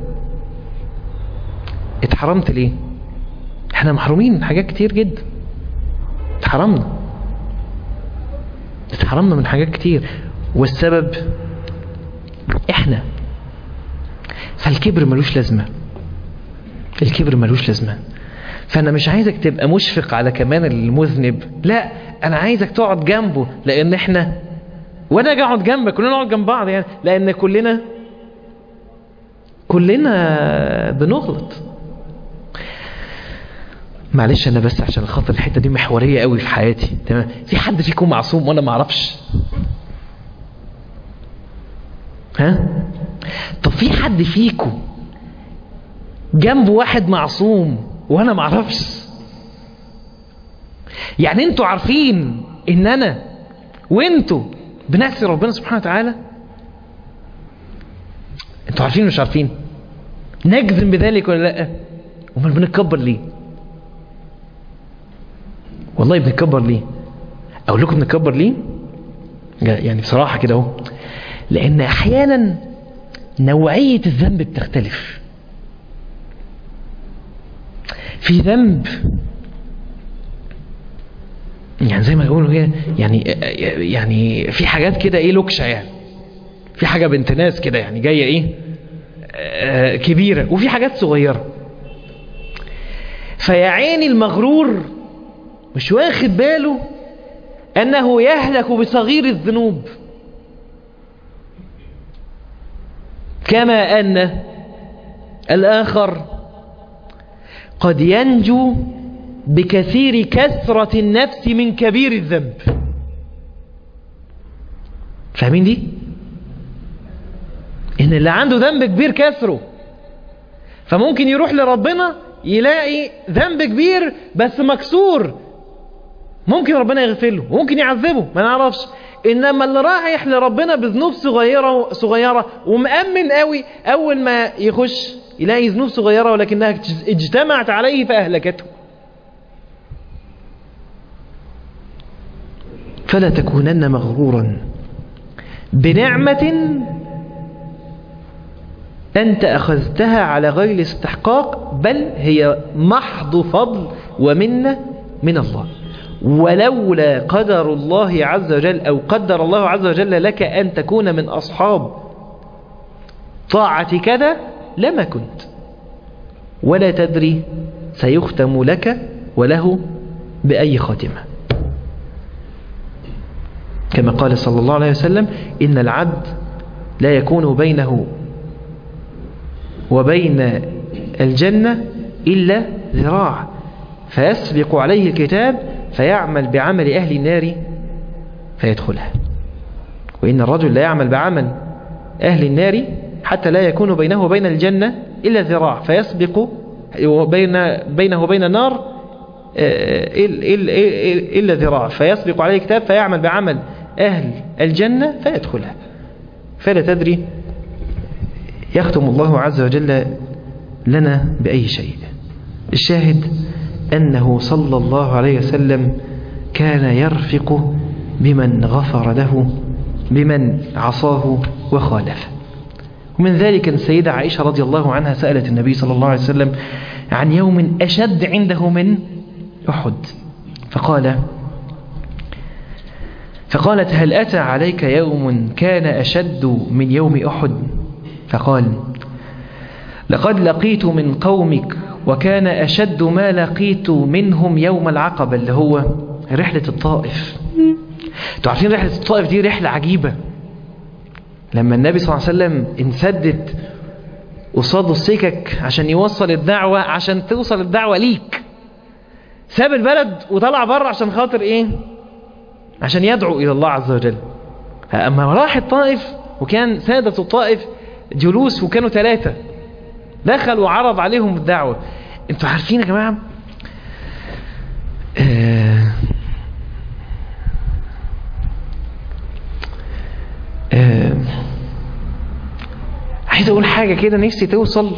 اتحرمت ليه احنا محرومين من حاجات كتير جدا اتحرمنا اتحرمنا من حاجات كتير والسبب احنا فالكبر ملوش لازمه الكبر ملوش لازمة فأنا مش عايزك تبقى مشفق على كمان المذنب لا أنا عايزك تقعد جنبه لأن إحنا وأنا أجي أقعد جنبك كلنا نقعد جنب بعض يعني لأن كلنا كلنا بنغلط معلش أنا بس عشان خاطر الحتة دي محورية قوي في حياتي تمام في حد فيكم معصوم وأنا ما أعرفش ها طب في حد فيكم جنب واحد معصوم وانا معرفش يعني انتوا عارفين ان انا وانتوا بنعصي ربنا سبحانه وتعالى انتوا عارفين مش عارفين نجزم بذلك ولا لا امال بنتكبر ليه والله بنتكبر ليه اقول لكم بنتكبر ليه يعني بصراحه كده اهو لان احيانا نوعيه الذنب بتختلف في ذنب يعني زي ما يقولوا كده يعني يعني في حاجات كده ايه لوكشه يعني في حاجه بنت ناس كده يعني جايه ايه آه كبيره وفي حاجات صغيره فيا عيني المغرور مش واخد باله انه يهلك بصغير الذنوب كما ان الاخر قد ينجو بكثير كثرة النفس من كبير الذنب فاهمين دي ان اللي عنده ذنب كبير كسره فممكن يروح لربنا يلاقي ذنب كبير بس مكسور ممكن ربنا يغفر له وممكن يعذبه ما نعرفش انما اللي رايح لربنا بذنوب صغيره صغيره ومأمن قوي اول ما يخش يلاقي ذنوب صغيرة ولكنها اجتمعت عليه فأهلكته فلا تكونن مغرورا بنعمة أنت أخذتها على غير استحقاق بل هي محض فضل ومنة من الله ولولا قدر الله عز وجل أو قدر الله عز وجل لك أن تكون من أصحاب طاعة كذا لما كنت ولا تدري سيختم لك وله بأي خاتمة كما قال صلى الله عليه وسلم إن العبد لا يكون بينه وبين الجنة إلا ذراع فيسبق عليه الكتاب فيعمل بعمل أهل النار فيدخلها وإن الرجل لا يعمل بعمل أهل النار حتى لا يكون بينه وبين الجنة إلا ذراع فيسبق بين بينه وبين النار إلا ذراع فيسبق عليه كتاب فيعمل بعمل أهل الجنة فيدخلها فلا تدري يختم الله عز وجل لنا بأي شيء الشاهد أنه صلى الله عليه وسلم كان يرفق بمن غفر له بمن عصاه وخالفه ومن ذلك السيدة عائشة رضي الله عنها سألت النبي صلى الله عليه وسلم عن يوم أشد عنده من أحد فقال فقالت هل أتى عليك يوم كان أشد من يوم أحد فقال لقد لقيت من قومك وكان أشد ما لقيت منهم يوم العقبة اللي هو رحلة الطائف تعرفين رحلة الطائف دي رحلة عجيبة لما النبي صلى الله عليه وسلم انسدت قصاد السكك عشان يوصل الدعوة عشان توصل الدعوة ليك ساب البلد وطلع بره عشان خاطر ايه عشان يدعو الى الله عز وجل اما راح الطائف وكان سادة الطائف جلوس وكانوا ثلاثة دخل وعرض عليهم الدعوة انتوا عارفين يا جماعة آه آه عايز اقول حاجة كده نفسي توصل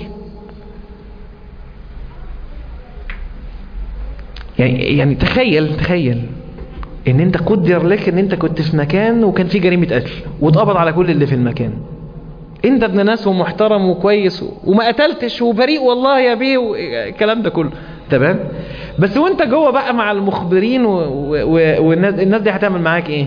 يعني يعني تخيل تخيل ان انت قدر لك ان انت كنت في مكان وكان في جريمة قتل واتقبض على كل اللي في المكان انت ابن ناس ومحترم وكويس وما قتلتش وبريء والله يا بيه الكلام ده كله تمام بس وانت جوه بقى مع المخبرين والناس الناس دي هتعمل معاك ايه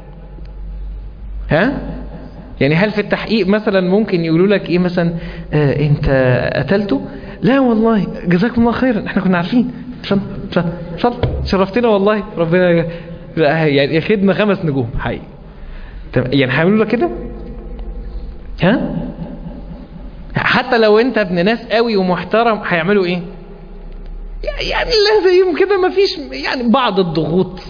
ها يعني هل في التحقيق مثلا ممكن يقولوا لك ايه مثلا آه انت قتلته لا والله جزاكم الله خيرا احنا كنا عارفين اتفضل اتفضل شرفتنا والله ربنا يعني خدمه خمس نجوم حقيقي يعني هيعملوا لك كده ها حتى لو انت ابن ناس قوي ومحترم هيعملوا ايه يعني لازم كده ما فيش يعني بعض الضغوط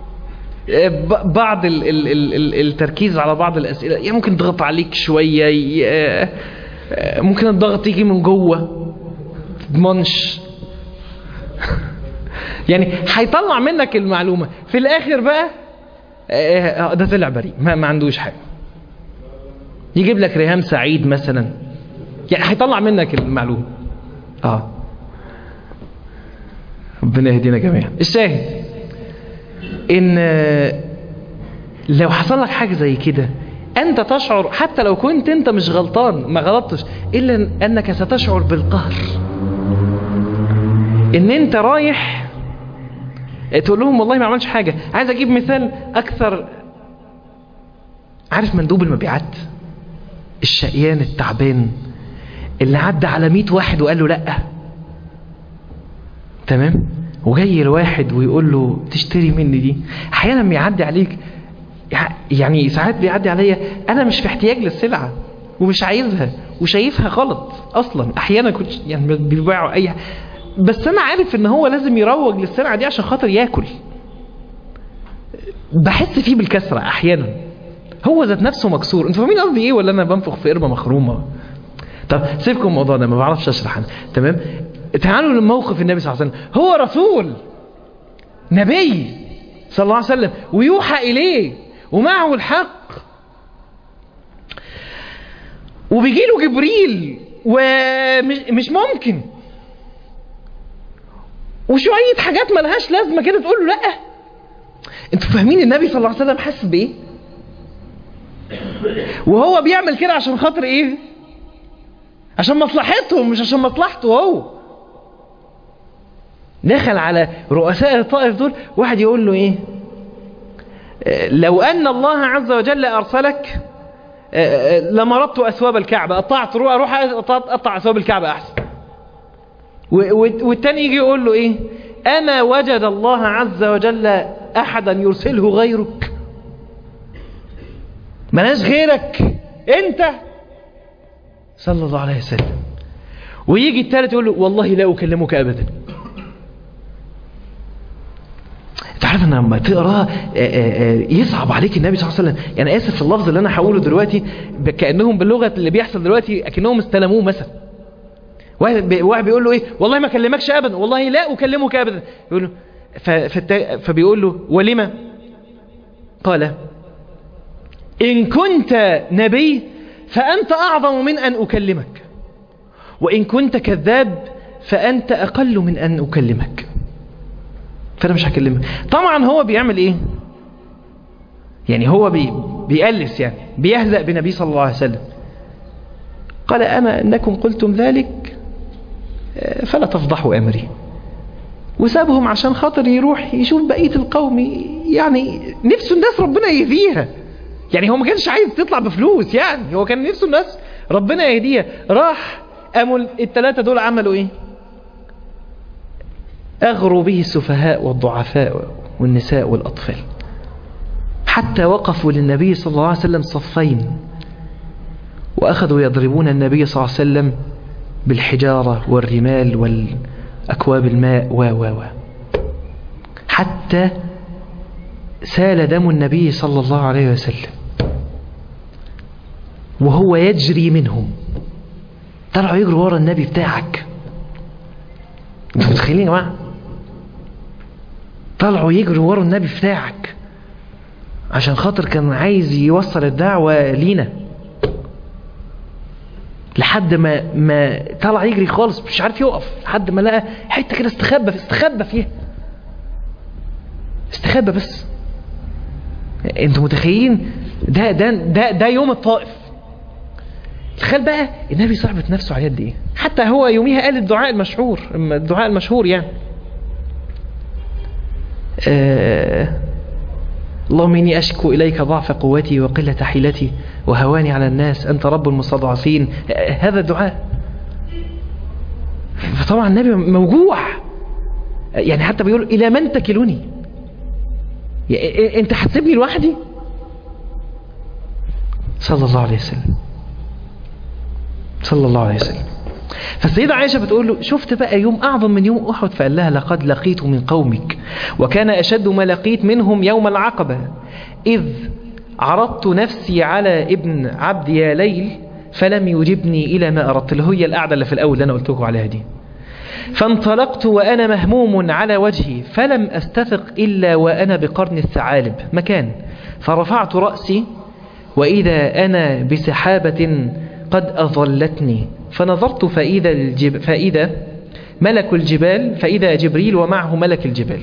بعض ال ال ال التركيز على بعض الاسئله يعني ممكن ضغط عليك شويه ممكن الضغط يجي من جوه تضمنش يعني هيطلع منك المعلومه في الاخر بقى ده طلع بريء ما, ما عندوش حاجه يجيب لك ريهام سعيد مثلا يعني هيطلع منك المعلومه اه ربنا يهدينا جميعا الشاهد ان لو حصل لك حاجه زي كده انت تشعر حتى لو كنت انت مش غلطان ما غلطتش الا انك ستشعر بالقهر ان انت رايح تقول لهم والله ما عملش حاجه عايز اجيب مثال اكثر عارف مندوب المبيعات الشقيان التعبان اللي عدى على 100 واحد وقال له لا تمام وجاي الواحد ويقول له تشتري مني دي احيانا بيعدي عليك يعني ساعات بيعدي عليا انا مش في احتياج للسلعه ومش عايزها وشايفها غلط اصلا احيانا كنت يعني بيبيعوا اي بس انا عارف ان هو لازم يروج للسلعه دي عشان خاطر ياكل بحس فيه بالكسره احيانا هو ذات نفسه مكسور انتوا فاهمين قصدي ايه ولا انا بنفخ في قربه مخرومه طب سيبكم الموضوع ده ما بعرفش اشرح انا تمام تعالوا لموقف النبي صلى الله عليه وسلم هو رسول نبي صلى الله عليه وسلم ويوحى إليه ومعه الحق وبيجي له جبريل ومش ممكن وشوية حاجات ملهاش لازمة كده تقول له لا انتوا فاهمين النبي صلى الله عليه وسلم حاسس بايه وهو بيعمل كده عشان خاطر ايه عشان مصلحتهم مش عشان مصلحته هو دخل على رؤساء الطائف دول واحد يقول له ايه آه، لو ان الله عز وجل ارسلك آه، آه، لمرضت اثواب الكعبه قطعت روح اروح اقطع اثواب الكعبه احسن و- و- والتاني يجي يقول له ايه اما وجد الله عز وجل احدا يرسله غيرك ملاش غيرك انت صلى الله عليه وسلم ويجي الثالث يقول له والله لا اكلمك ابدا انت عارف ان لما تقراه آه، آه، آه، يصعب عليك النبي صلى الله عليه وسلم يعني اسف في اللفظ اللي انا هقوله دلوقتي ب- كانهم باللغه اللي بيحصل دلوقتي اكنهم استلموه مثلا واحد بي- واحد بيقول له ايه والله ما اكلمكش ابدا والله لا اكلمك ابدا يقول له ف- فالتا- فبيقول له ولما قال ان كنت نبي فانت اعظم من ان اكلمك وان كنت كذاب فانت اقل من ان اكلمك فانا مش هكلمك طبعا هو بيعمل ايه يعني هو بي بيألس يعني بيهزأ بنبي صلى الله عليه وسلم قال أما أنكم قلتم ذلك آه، فلا تفضحوا أمري وسابهم عشان خاطر يروح يشوف بقية القوم يعني نفسه الناس ربنا يهديها يعني هو ما كانش عايز تطلع بفلوس يعني هو كان نفسه الناس ربنا يهديها راح قاموا الثلاثة دول عملوا ايه أغروا به السفهاء والضعفاء والنساء والأطفال حتى وقفوا للنبي صلى الله عليه وسلم صفين وأخذوا يضربون النبي صلى الله عليه وسلم بالحجارة والرمال والأكواب الماء و و و حتى سال دم النبي صلى الله عليه وسلم وهو يجري منهم طلعوا يجروا ورا النبي بتاعك انتوا متخيلين يا جماعه طلعوا يجروا ورا النبي بتاعك عشان خاطر كان عايز يوصل الدعوة لينا لحد ما ما طلع يجري خالص مش عارف يقف لحد ما لقى حته كده استخبى استخبى فيها استخبى بس انتوا متخيلين ده ده ده ده يوم الطائف تخيل بقى النبي صاحبت نفسه على يد ايه حتى هو يوميها قال الدعاء المشهور الدعاء المشهور يعني آه اللهم إني أشكو إليك ضعف قوتي وقلة حيلتي وهواني على الناس أنت رب المستضعفين آه هذا الدعاء فطبعا النبي موجوع يعني حتى بيقول إلى من تكلني أنت هتسيبني لوحدي صلى الله عليه وسلم صلى الله عليه وسلم فالسيدة عائشة بتقول له شفت بقى يوم أعظم من يوم أحد فقال لها لقد لقيت من قومك وكان أشد ما لقيت منهم يوم العقبة إذ عرضت نفسي على ابن عبد يا ليل فلم يجبني إلى ما أردت اللي هي القعدة اللي في الأول اللي أنا قلت لكم عليها دي فانطلقت وأنا مهموم على وجهي فلم أستفق إلا وأنا بقرن الثعالب مكان فرفعت رأسي وإذا أنا بسحابة قد أظلتني فنظرت فإذا, الجب فإذا ملك الجبال فإذا جبريل ومعه ملك الجبال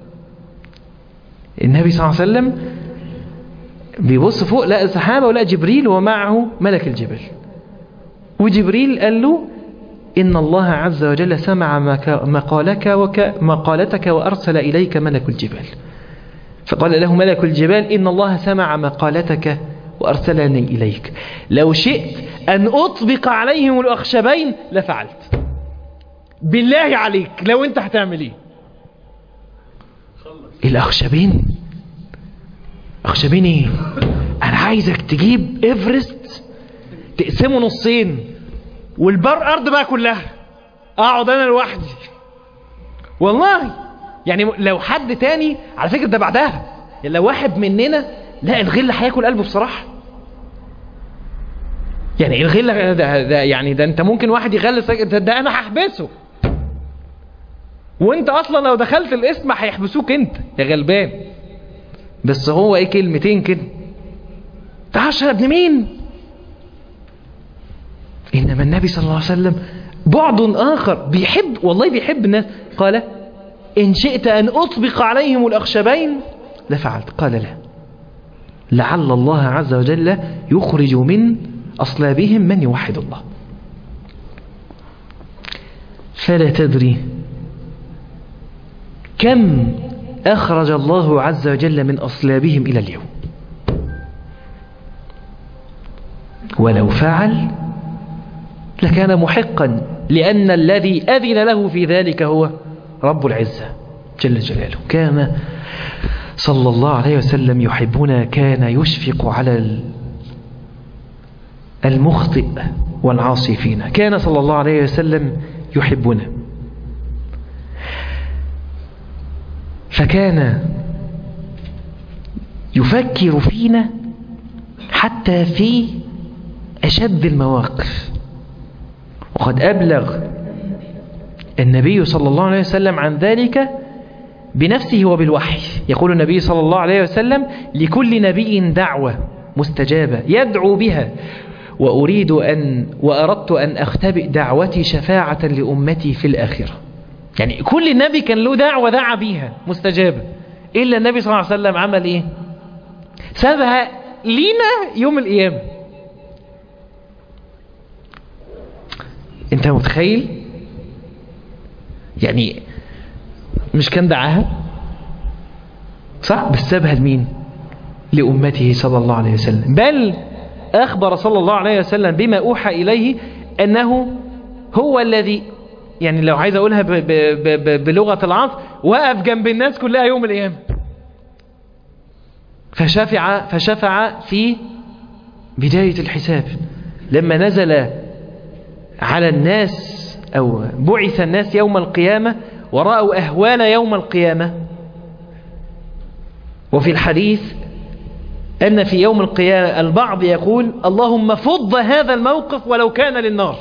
النبي صلى الله عليه وسلم بيبص فوق لقى سحابة ولقى جبريل ومعه ملك الجبال وجبريل قال له إن الله عز وجل سمع مقالك وك مقالتك وأرسل إليك ملك الجبال فقال له ملك الجبال إن الله سمع مقالتك وأرسلني إليك لو شئت أن أطبق عليهم الأخشبين لفعلت بالله عليك لو أنت هتعمل إيه الأخشبين أخشبين إيه أنا عايزك تجيب إيفرست تقسمه نصين والبر أرض بقى كلها أقعد أنا لوحدي والله يعني لو حد تاني على فكرة ده بعدها يعني لو واحد مننا لا الغل هياكل قلبه بصراحة يعني الغل ده, ده يعني ده انت ممكن واحد يغلس ده, ده انا هحبسه وانت اصلا لو دخلت الاسم هيحبسوك انت يا غلبان بس هو ايه كلمتين كده تعال يا ابن مين انما النبي صلى الله عليه وسلم بعد اخر بيحب والله بيحب الناس قال ان شئت ان اطبق عليهم الاخشبين لفعلت قال لا لعل الله عز وجل يخرج من أصلابهم من يوحد الله فلا تدري كم أخرج الله عز وجل من أصلابهم إلى اليوم ولو فعل لكان محقا لأن الذي أذن له في ذلك هو رب العزة جل جلاله كان صلى الله عليه وسلم يحبنا كان يشفق على المخطئ والعاصي فينا كان صلى الله عليه وسلم يحبنا فكان يفكر فينا حتى في أشد المواقف وقد أبلغ النبي صلى الله عليه وسلم عن ذلك بنفسه وبالوحي يقول النبي صلى الله عليه وسلم لكل نبي دعوة مستجابة يدعو بها وأريد أن وأردت أن أختبئ دعوتي شفاعة لأمتي في الآخرة يعني كل نبي كان له دعوة دعا بيها مستجابة إلا النبي صلى الله عليه وسلم عمل إيه سابها لينا يوم القيامة انت متخيل يعني مش كان دعاها صح بس سابها لمين لأمته صلى الله عليه وسلم بل أخبر صلى الله عليه وسلم بما أوحى إليه أنه هو الذي يعني لو عايز أقولها ب ب ب بلغة العصر وقف جنب الناس كلها يوم القيامة فشفع, فشفع في بداية الحساب لما نزل على الناس أو بعث الناس يوم القيامة ورأوا أهوال يوم القيامة وفي الحديث أن في يوم القيامة البعض يقول اللهم فض هذا الموقف ولو كان للنار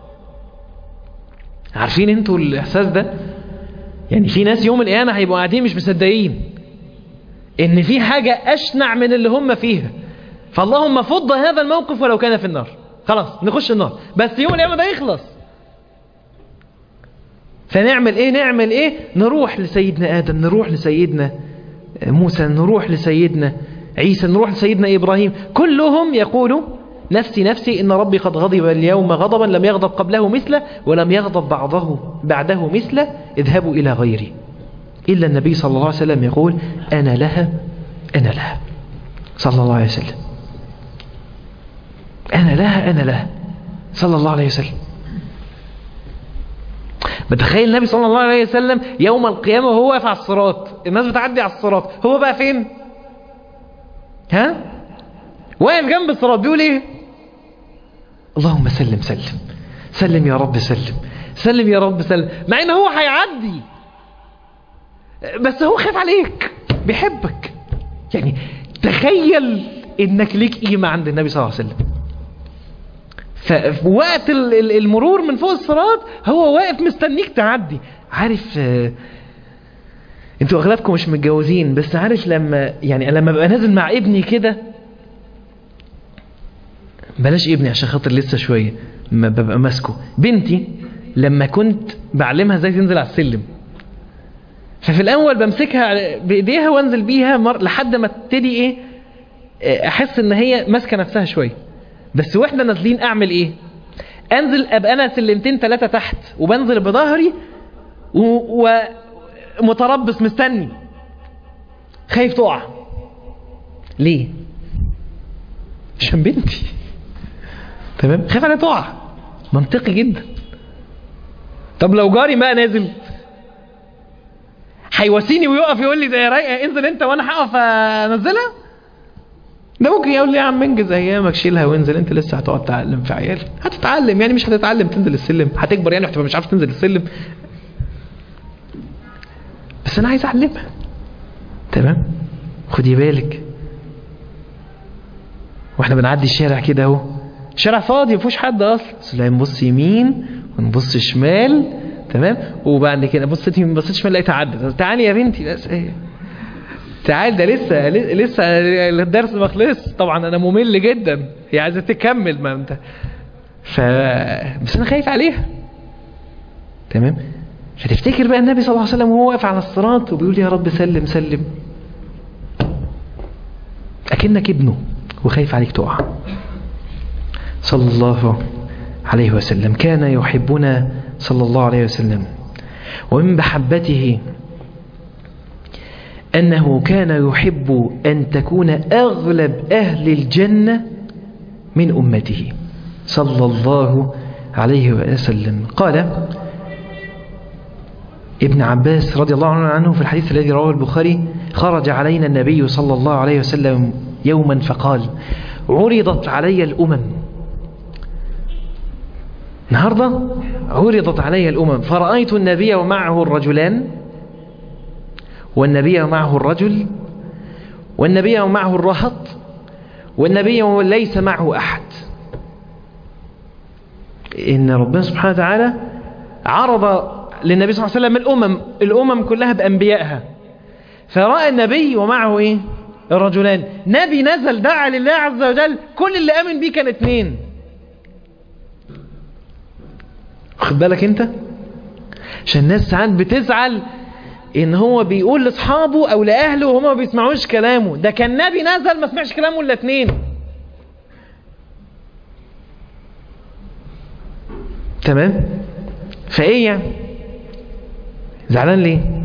عارفين انتوا الإحساس ده يعني في ناس يوم القيامة هيبقوا قاعدين مش مصدقين ان في حاجة أشنع من اللي هم فيها فاللهم فض هذا الموقف ولو كان في النار خلاص نخش النار بس يوم القيامة ده يخلص فنعمل ايه نعمل ايه نروح لسيدنا آدم نروح لسيدنا موسى نروح لسيدنا عيسى نروح لسيدنا إبراهيم كلهم يقولوا نفسي نفسي إن ربي قد غضب اليوم غضبا لم يغضب قبله مثله ولم يغضب بعضه بعده مثله اذهبوا إلى غيري إلا النبي صلى الله عليه وسلم يقول أنا لها أنا لها صلى الله عليه وسلم أنا لها أنا لها صلى الله عليه وسلم بتخيل النبي صلى الله عليه وسلم يوم القيامة وهو واقف على الصراط الناس بتعدي على الصراط هو بقى فين ها واقف جنب الصراط بيقول ايه اللهم سلم سلم سلم يا رب سلم سلم يا رب سلم مع ان هو هيعدي بس هو خايف عليك بيحبك يعني تخيل انك ليك قيمة عند النبي صلى الله عليه وسلم ففي وقت المرور من فوق الصراط هو واقف مستنيك تعدي عارف آه انتوا اغلبكم مش متجوزين بس عارف لما يعني لما ببقى نازل مع ابني كده بلاش ابني عشان خاطر لسه شويه ما ببقى ماسكه بنتي لما كنت بعلمها ازاي تنزل على السلم ففي الاول بمسكها بايديها وانزل بيها مر... لحد ما تبتدي ايه احس ان هي ماسكه نفسها شويه بس واحنا نازلين اعمل ايه انزل ابقى انا سلمتين ثلاثه تحت وبنزل بظهري و... ومتربص مستني خايف تقع ليه عشان بنتي تمام خايف عليها تقع منطقي جدا طب لو جاري ما نازل هيواسيني ويقف يقول لي ده رايقه انزل انت وانا هقف انزلها ده ممكن يقول لي يا عم انجز ايامك شيلها وانزل انت لسه هتقعد تعلم في عيال هتتعلم يعني مش هتتعلم تنزل السلم هتكبر يعني وهتبقى مش عارف تنزل السلم بس انا عايز اعلمها تمام خدي بالك واحنا بنعدي الشارع كده اهو شارع فاضي مفيهوش حد اصلا بس لا نبص يمين ونبص شمال تمام وبعد كده بصيت يمين بصيت شمال لقيت عدت تعالي يا بنتي بس ايه تعال ده لسه لسه الدرس ما خلص طبعا انا ممل جدا هي عايزه تكمل ما انت ف بس انا خايف عليها تمام فتفتكر بقى النبي صلى الله عليه وسلم وهو واقف على الصراط وبيقول يا رب سلم سلم اكنك ابنه وخايف عليك تقع صلى الله عليه وسلم كان يحبنا صلى الله عليه وسلم ومن محبته أنه كان يحب أن تكون أغلب أهل الجنة من أمته صلى الله عليه وسلم قال ابن عباس رضي الله عنه في الحديث الذي رواه البخاري خرج علينا النبي صلى الله عليه وسلم يوما فقال عرضت علي الأمم النهاردة عرضت علي الأمم فرأيت النبي ومعه الرجلان والنبي ومعه الرجل والنبي ومعه الرهط والنبي ليس معه أحد إن ربنا سبحانه وتعالى عرض للنبي صلى الله عليه وسلم الأمم الأمم كلها بأنبيائها فرأى النبي ومعه إيه الرجلان نبي نزل دعا لله عز وجل كل اللي آمن بيه كان اتنين واخد بالك انت عشان الناس ساعات بتزعل ان هو بيقول لاصحابه او لاهله وهما ما بيسمعوش كلامه ده كان نبي نزل ما سمعش كلامه الا اتنين تمام فايه يعني زعلان ليه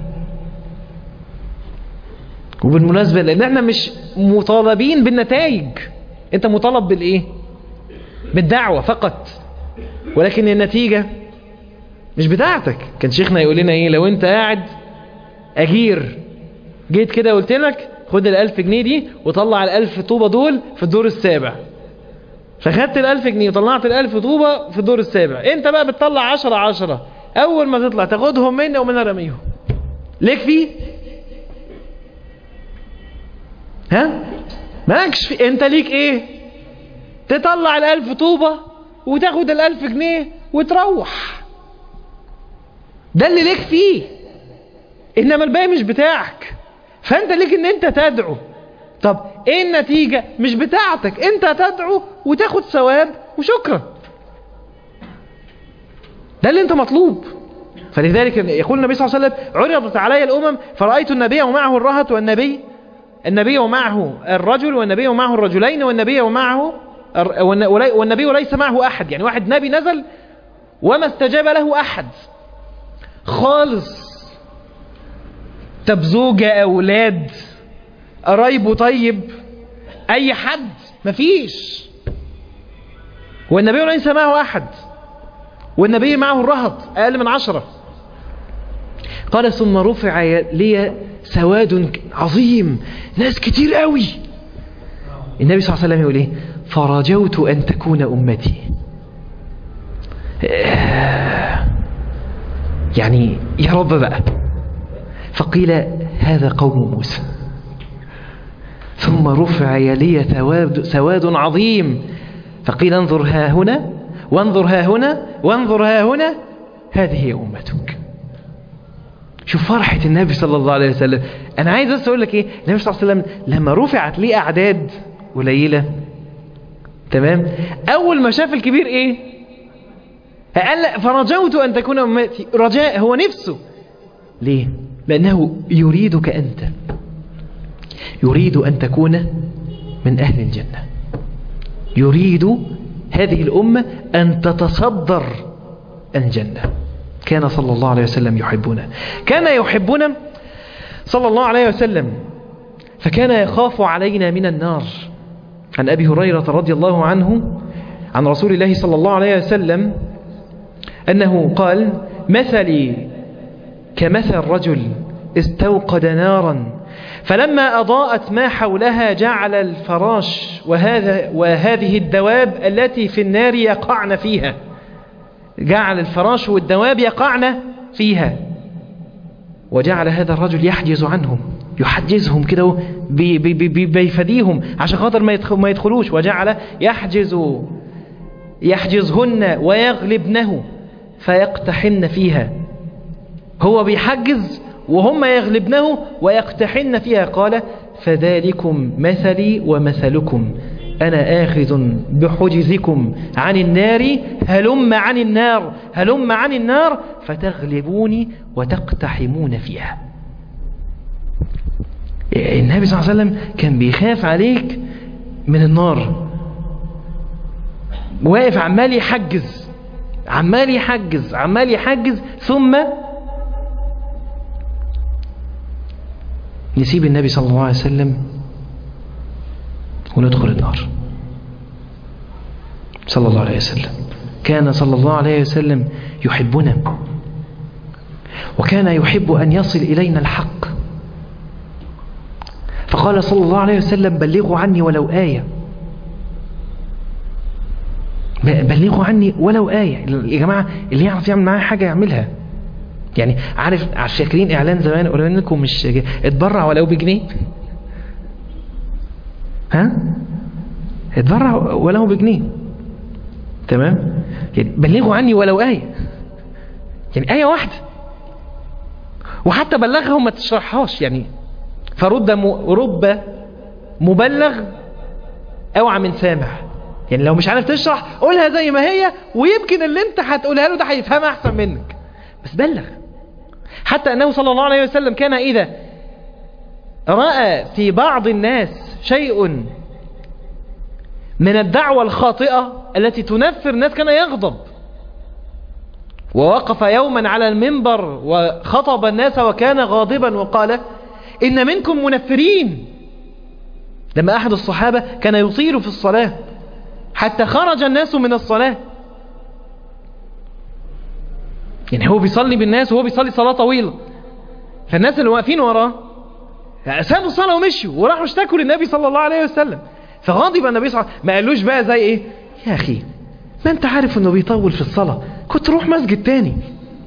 وبالمناسبة لان احنا مش مطالبين بالنتائج انت مطالب بالايه بالدعوة فقط ولكن النتيجة مش بتاعتك كان شيخنا يقول لنا ايه لو انت قاعد اجير جيت كده قلت لك خد الالف جنيه دي وطلع الالف طوبة دول في الدور السابع فخدت الالف جنيه وطلعت الالف طوبة في الدور السابع انت بقى بتطلع عشرة عشرة اول ما تطلع تاخدهم مني ومن رميهم ليك فيه ها مالكش في انت ليك ايه تطلع الالف طوبة وتاخد الالف جنيه وتروح ده اللي ليك فيه انما الباقي مش بتاعك فانت ليك ان انت تدعو طب ايه النتيجة مش بتاعتك انت تدعو وتاخد ثواب وشكرا ده اللي انت مطلوب فلذلك يقول النبي صلى الله عليه وسلم عرضت علي الامم فرأيت النبي ومعه الرهط والنبي النبي ومعه الرجل والنبي ومعه الرجلين والنبي ومعه والنبي ليس معه احد يعني واحد نبي نزل وما استجاب له احد خالص طب زوجة أولاد قرايبه طيب أي حد مفيش والنبي ليس معه أحد والنبي معه الرهط أقل من عشرة قال ثم رفع لي سواد عظيم ناس كتير قوي النبي صلى الله عليه وسلم يقول ايه فرجوت أن تكون أمتي يعني يا رب بقى فقيل هذا قوم موسى ثم رفع يلي ثواد, سواد عظيم فقيل انظر ها هنا وانظر ها هنا وانظر ها هنا هذه أمتك شوف فرحة النبي صلى الله عليه وسلم أنا عايز بس أقول لك إيه النبي صلى الله عليه وسلم لما رفعت ليه أعداد قليلة تمام أول ما شاف الكبير إيه قال فرجوت أن تكون أمتي رجاء هو نفسه ليه لأنه يريدك أنت يريد أن تكون من أهل الجنة يريد هذه الأمة أن تتصدر الجنة كان صلى الله عليه وسلم يحبنا كان يحبنا صلى الله عليه وسلم فكان يخاف علينا من النار عن أبي هريرة رضي الله عنه عن رسول الله صلى الله عليه وسلم أنه قال مثلي كمثل رجل استوقد نارا فلما أضاءت ما حولها جعل الفراش وهذا وهذه الدواب التي في النار يقعن فيها جعل الفراش والدواب يقعن فيها وجعل هذا الرجل يحجز عنهم يحجزهم كده بي بي بي بيفديهم عشان خاطر ما ما يدخلوش وجعل يحجز يحجزهن ويغلبنه فيقتحن فيها هو بيحجز وهم يغلبنه ويقتحن فيها قال فذلكم مثلي ومثلكم أنا آخذ بحجزكم عن النار هلم عن النار هلم عن النار فتغلبوني وتقتحمون فيها النبي صلى الله عليه وسلم كان بيخاف عليك من النار واقف عمال يحجز عمال يحجز عمال يحجز ثم نسيب النبي صلى الله عليه وسلم وندخل النار صلى الله عليه وسلم كان صلى الله عليه وسلم يحبنا وكان يحب أن يصل إلينا الحق فقال صلى الله عليه وسلم بلغوا عني ولو آية بلغوا عني ولو آية يا جماعة اللي يعرف يعمل معايا حاجة يعملها يعني عارف عارف فاكرين اعلان زمان قلنا لكم مش اتبرع ولو بجنيه ها اتبرع ولو بجنيه تمام يعني بلغوا عني ولو آية يعني آية واحدة وحتى بلغها وما تشرحهاش يعني فرد م... رب مبلغ اوعى من سامع يعني لو مش عارف تشرح قولها زي ما هي ويمكن اللي انت هتقولها له ده هيفهمها احسن منك بس بلغ حتى انه صلى الله عليه وسلم كان اذا راى في بعض الناس شيء من الدعوة الخاطئة التي تنفر الناس كان يغضب ووقف يوما على المنبر وخطب الناس وكان غاضبا وقال إن منكم منفرين لما أحد الصحابة كان يطير في الصلاة حتى خرج الناس من الصلاة يعني هو بيصلي بالناس وهو بيصلي صلاة طويلة فالناس اللي واقفين وراه سابوا الصلاة ومشوا وراحوا اشتكوا للنبي صلى الله عليه وسلم فغضب النبي صلى الله عليه وسلم ما قالوش بقى زي ايه يا اخي ما انت عارف انه بيطول في الصلاة كنت روح مسجد تاني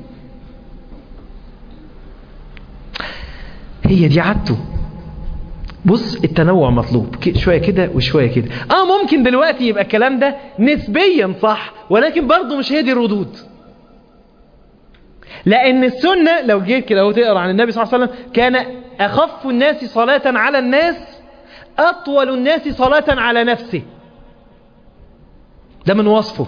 هي دي عادته بص التنوع مطلوب شوية كده وشوية كده اه ممكن دلوقتي يبقى الكلام ده نسبيا صح ولكن برضه مش هي دي الردود لان السنة لو جيت كده وتقرا عن النبي صلى الله عليه وسلم كان اخف الناس صلاة على الناس اطول الناس صلاة على نفسه ده من وصفه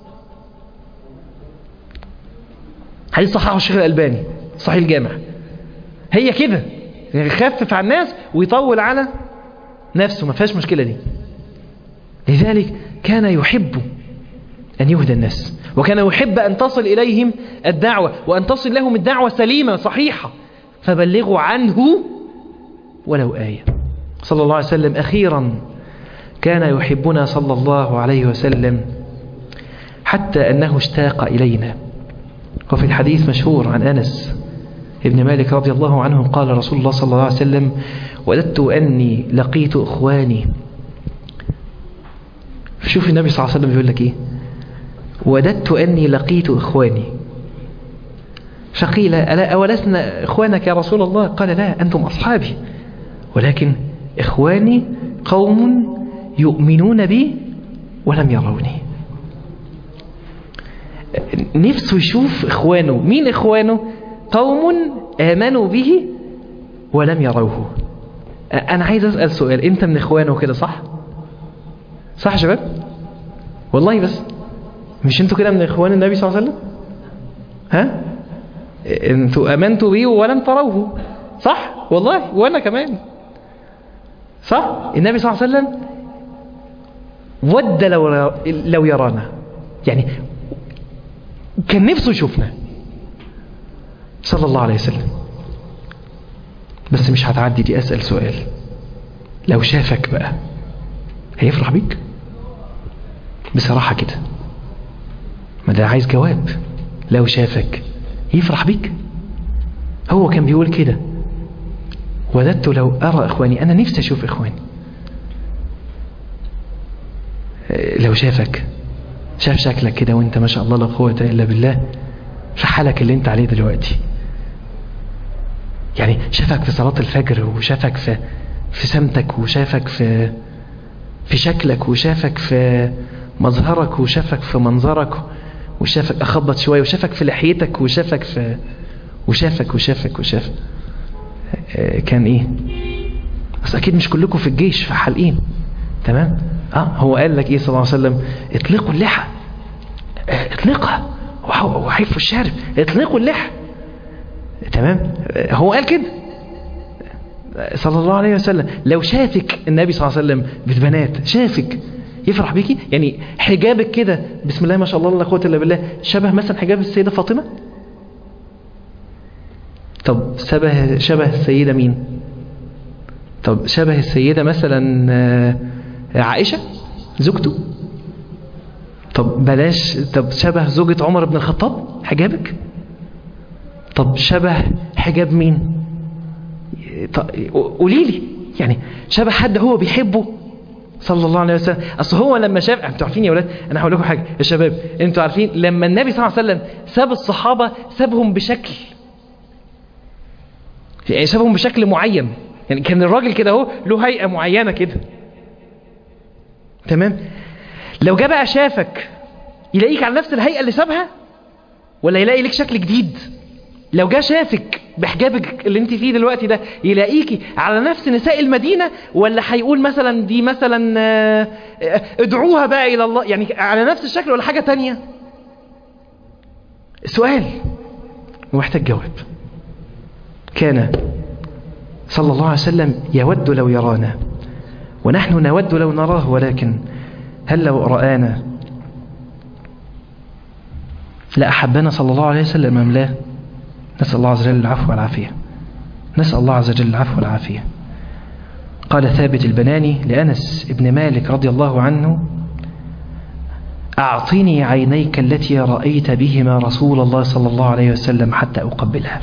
حديث صححه الشيخ الألباني صحيح الجامع هي كده يخفف على الناس ويطول على نفسه ما فيهاش مشكلة دي لذلك كان يحب أن يهدى الناس وكان يحب أن تصل إليهم الدعوة وأن تصل لهم الدعوة سليمة صحيحة فبلغوا عنه ولو آية صلى الله عليه وسلم أخيرا كان يحبنا صلى الله عليه وسلم حتى أنه اشتاق إلينا وفي الحديث مشهور عن أنس ابن مالك رضي الله عنه قال رسول الله صلى الله عليه وسلم وددت أني لقيت إخواني شوف النبي صلى الله عليه وسلم بيقول لك إيه وددت أني لقيت إخواني فقيل ألا أولسنا إخوانك يا رسول الله قال لا أنتم أصحابي ولكن إخواني قوم يؤمنون بي ولم يروني نفسه يشوف إخوانه مين إخوانه قوم آمنوا به ولم يروه أنا عايز أسأل سؤال أنت من إخوانه كده صح صح يا شباب والله بس مش أنتوا كده من إخوان النبي صلى الله عليه وسلم ها أنتوا آمنتوا به ولم تروه صح والله وأنا كمان صح النبي صلى الله عليه وسلم ود لو, لو يرانا يعني كان نفسه يشوفنا صلى الله عليه وسلم بس مش هتعدي دي أسأل سؤال لو شافك بقى هيفرح بيك بصراحة كده ما ده عايز جواب لو شافك يفرح بيك هو كان بيقول كده وددت لو أرى إخواني أنا نفسي أشوف إخواني لو شافك شاف شكلك كده وانت ما شاء الله لا قوة إلا بالله في حالك اللي انت عليه دلوقتي يعني شافك في صلاة الفجر وشافك في في سمتك وشافك في في شكلك وشافك في مظهرك وشافك في منظرك وشافك أخبط شوية وشافك في لحيتك وشافك في وشافك وشافك وشافك كان ايه بس اكيد مش كلكم في الجيش في حلقين تمام اه هو قال لك ايه صلى الله عليه وسلم اطلقوا اللحى اطلقها وحيفوا الشارب اطلقوا اللحى تمام هو قال كده صلى الله عليه وسلم لو شافك النبي صلى الله عليه وسلم بالبنات شافك يفرح بيكي يعني حجابك كده بسم الله ما شاء الله لا قوه الا بالله شبه مثلا حجاب السيده فاطمه طب شبه شبه السيده مين طب شبه السيده مثلا آه، عائشه زوجته طب بلاش طب شبه زوجة عمر بن الخطاب حجابك طب شبه حجاب مين طب قولي لي يعني شبه حد هو بيحبه صلى الله عليه وسلم اصل هو لما شاف انتوا عارفين يا ولاد انا هقول لكم حاجه يا شباب انتوا عارفين لما النبي صلى الله عليه وسلم ساب الصحابه سابهم بشكل يعني سابهم بشكل معين يعني كان الراجل كده اهو له هيئه معينه كده تمام لو جه بقى شافك يلاقيك على نفس الهيئه اللي سابها ولا يلاقي لك شكل جديد لو جه شافك بحجابك اللي انت فيه دلوقتي ده يلاقيكي على نفس نساء المدينة ولا هيقول مثلا دي مثلا آه، آه، ادعوها بقى الى الله يعني على نفس الشكل ولا حاجة تانية سؤال ومحتاج جواب كان صلى الله عليه وسلم يود لو يرانا ونحن نود لو نراه ولكن هل لو رآنا لأحبنا صلى الله عليه وسلم أم لا نسأل الله عز وجل العفو والعافية نسأل الله عز وجل العفو والعافية قال ثابت البناني لأنس ابن مالك رضي الله عنه أعطني عينيك التي رأيت بهما رسول الله صلى الله عليه وسلم حتى أقبلها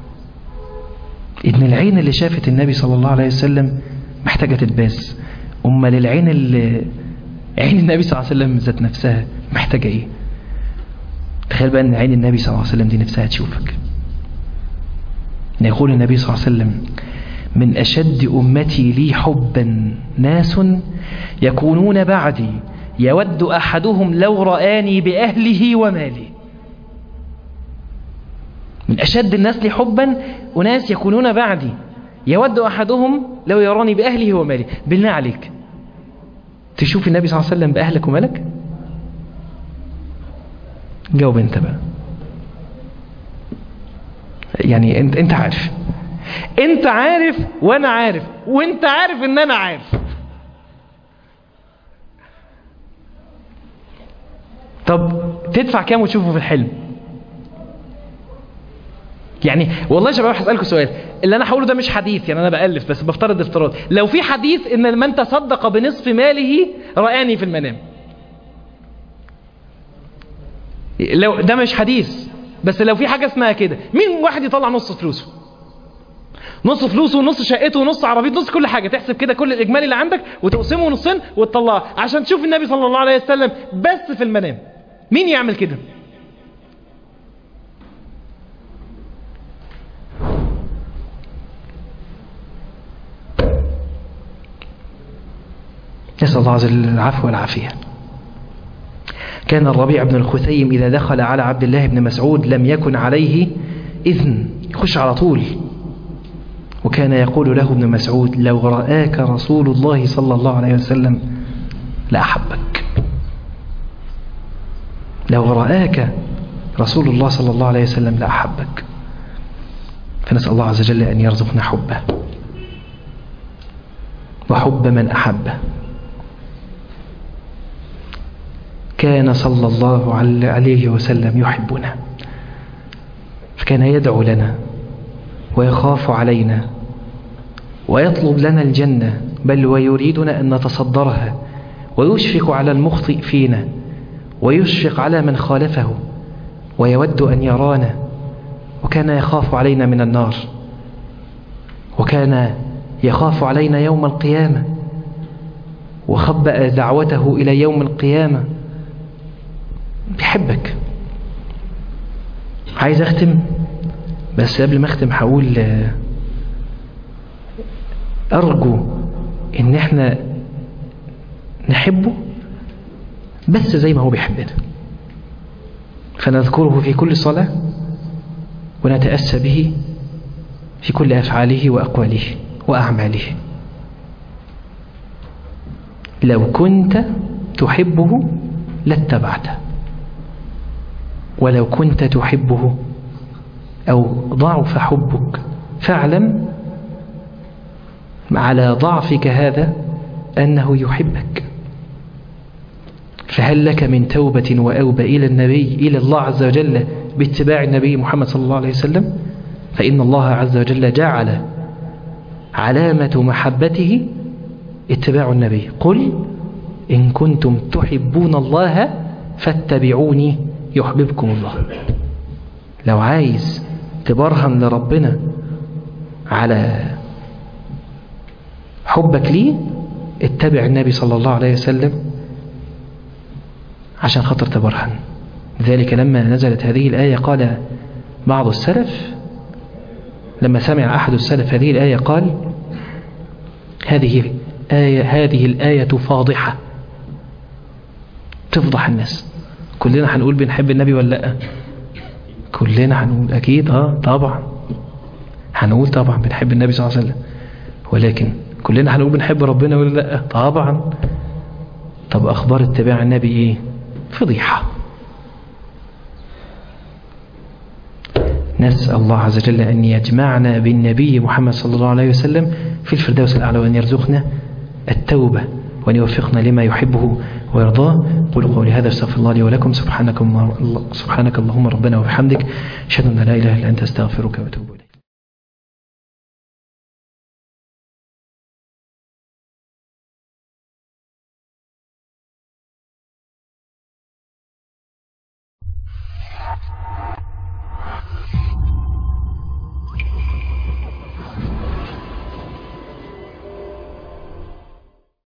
إن العين اللي شافت النبي صلى الله عليه وسلم محتاجة تتباس أما للعين اللي عين النبي صلى الله عليه وسلم ذات نفسها محتاجة إيه تخيل بقى أن عين النبي صلى الله عليه وسلم دي نفسها تشوفك إن يقول النبي صلى الله عليه وسلم من أشد أمتي لي حبا ناس يكونون بعدي يود أحدهم لو رآني بأهله ومالي من أشد الناس لي حبا أناس يكونون بعدي يود أحدهم لو يراني بأهله ومالي بالله عليك تشوف النبي صلى الله عليه وسلم بأهلك ومالك جاوب انت بقى يعني انت انت عارف انت عارف وانا عارف وانت عارف ان انا عارف طب تدفع كام وتشوفه في الحلم يعني والله يا شباب هسألكم سؤال اللي انا هقوله ده مش حديث يعني انا بألف بس بفترض افتراض لو في حديث ان من تصدق بنصف ماله رآني في المنام لو ده مش حديث بس لو في حاجة اسمها كده مين واحد يطلع نص فلوسه نص فلوسه ونص شقته ونص عربيته نص كل حاجة تحسب كده كل الإجمالي اللي عندك وتقسمه نصين وتطلعه عشان تشوف النبي صلى الله عليه وسلم بس في المنام مين يعمل كده نسأل الله عز وجل العفو والعافية كان الربيع بن الخثيم إذا دخل على عبد الله بن مسعود لم يكن عليه إذن يخش على طول وكان يقول له ابن مسعود لو رآك رسول الله صلى الله عليه وسلم لأحبك لو رآك رسول الله صلى الله عليه وسلم لأحبك فنسأل الله عز وجل أن يرزقنا حبه وحب من أحبه كان صلى الله عليه وسلم يحبنا فكان يدعو لنا ويخاف علينا ويطلب لنا الجنة بل ويريدنا أن نتصدرها ويشفق على المخطئ فينا ويشفق على من خالفه ويود أن يرانا وكان يخاف علينا من النار وكان يخاف علينا يوم القيامة وخبأ دعوته إلى يوم القيامة بيحبك عايز أختم بس قبل ما أختم هقول أرجو إن إحنا نحبه بس زي ما هو بيحبنا فنذكره في كل صلاة ونتأسى به في كل أفعاله وأقواله وأعماله لو كنت تحبه لاتبعته ولو كنت تحبه أو ضعف حبك فاعلم على ضعفك هذا أنه يحبك
فهل لك من توبة وأوبة إلى النبي إلى الله عز وجل باتباع النبي محمد صلى الله عليه وسلم فإن الله عز وجل جعل علامة محبته اتباع النبي قل إن كنتم تحبون الله فاتبعوني يحببكم الله لو عايز تبرهن لربنا على حبك ليه اتبع النبي صلى الله عليه وسلم عشان خاطر تبرهن ذلك لما نزلت هذه الآية قال بعض السلف لما سمع أحد السلف هذه الآية قال هذه آية هذه الآية فاضحة تفضح الناس كلنا هنقول بنحب النبي ولا لا كلنا هنقول أكيد آه طبعا هنقول طبعا بنحب النبي صلى الله عليه وسلم ولكن كلنا هنقول بنحب ربنا ولا لا طبعا طب أخبار اتباع النبي إيه فضيحة نسأل الله عز وجل أن يجمعنا بالنبي محمد صلى الله عليه وسلم في الفردوس الأعلى وأن يرزقنا التوبة وأن يوفقنا لما يحبه ويرضاه قولوا قولي هذا استغفر الله لي ولكم سبحانك, سبحانك اللهم ربنا وبحمدك أشهد أن لا إله إلا أنت استغفرك وأتوب إليك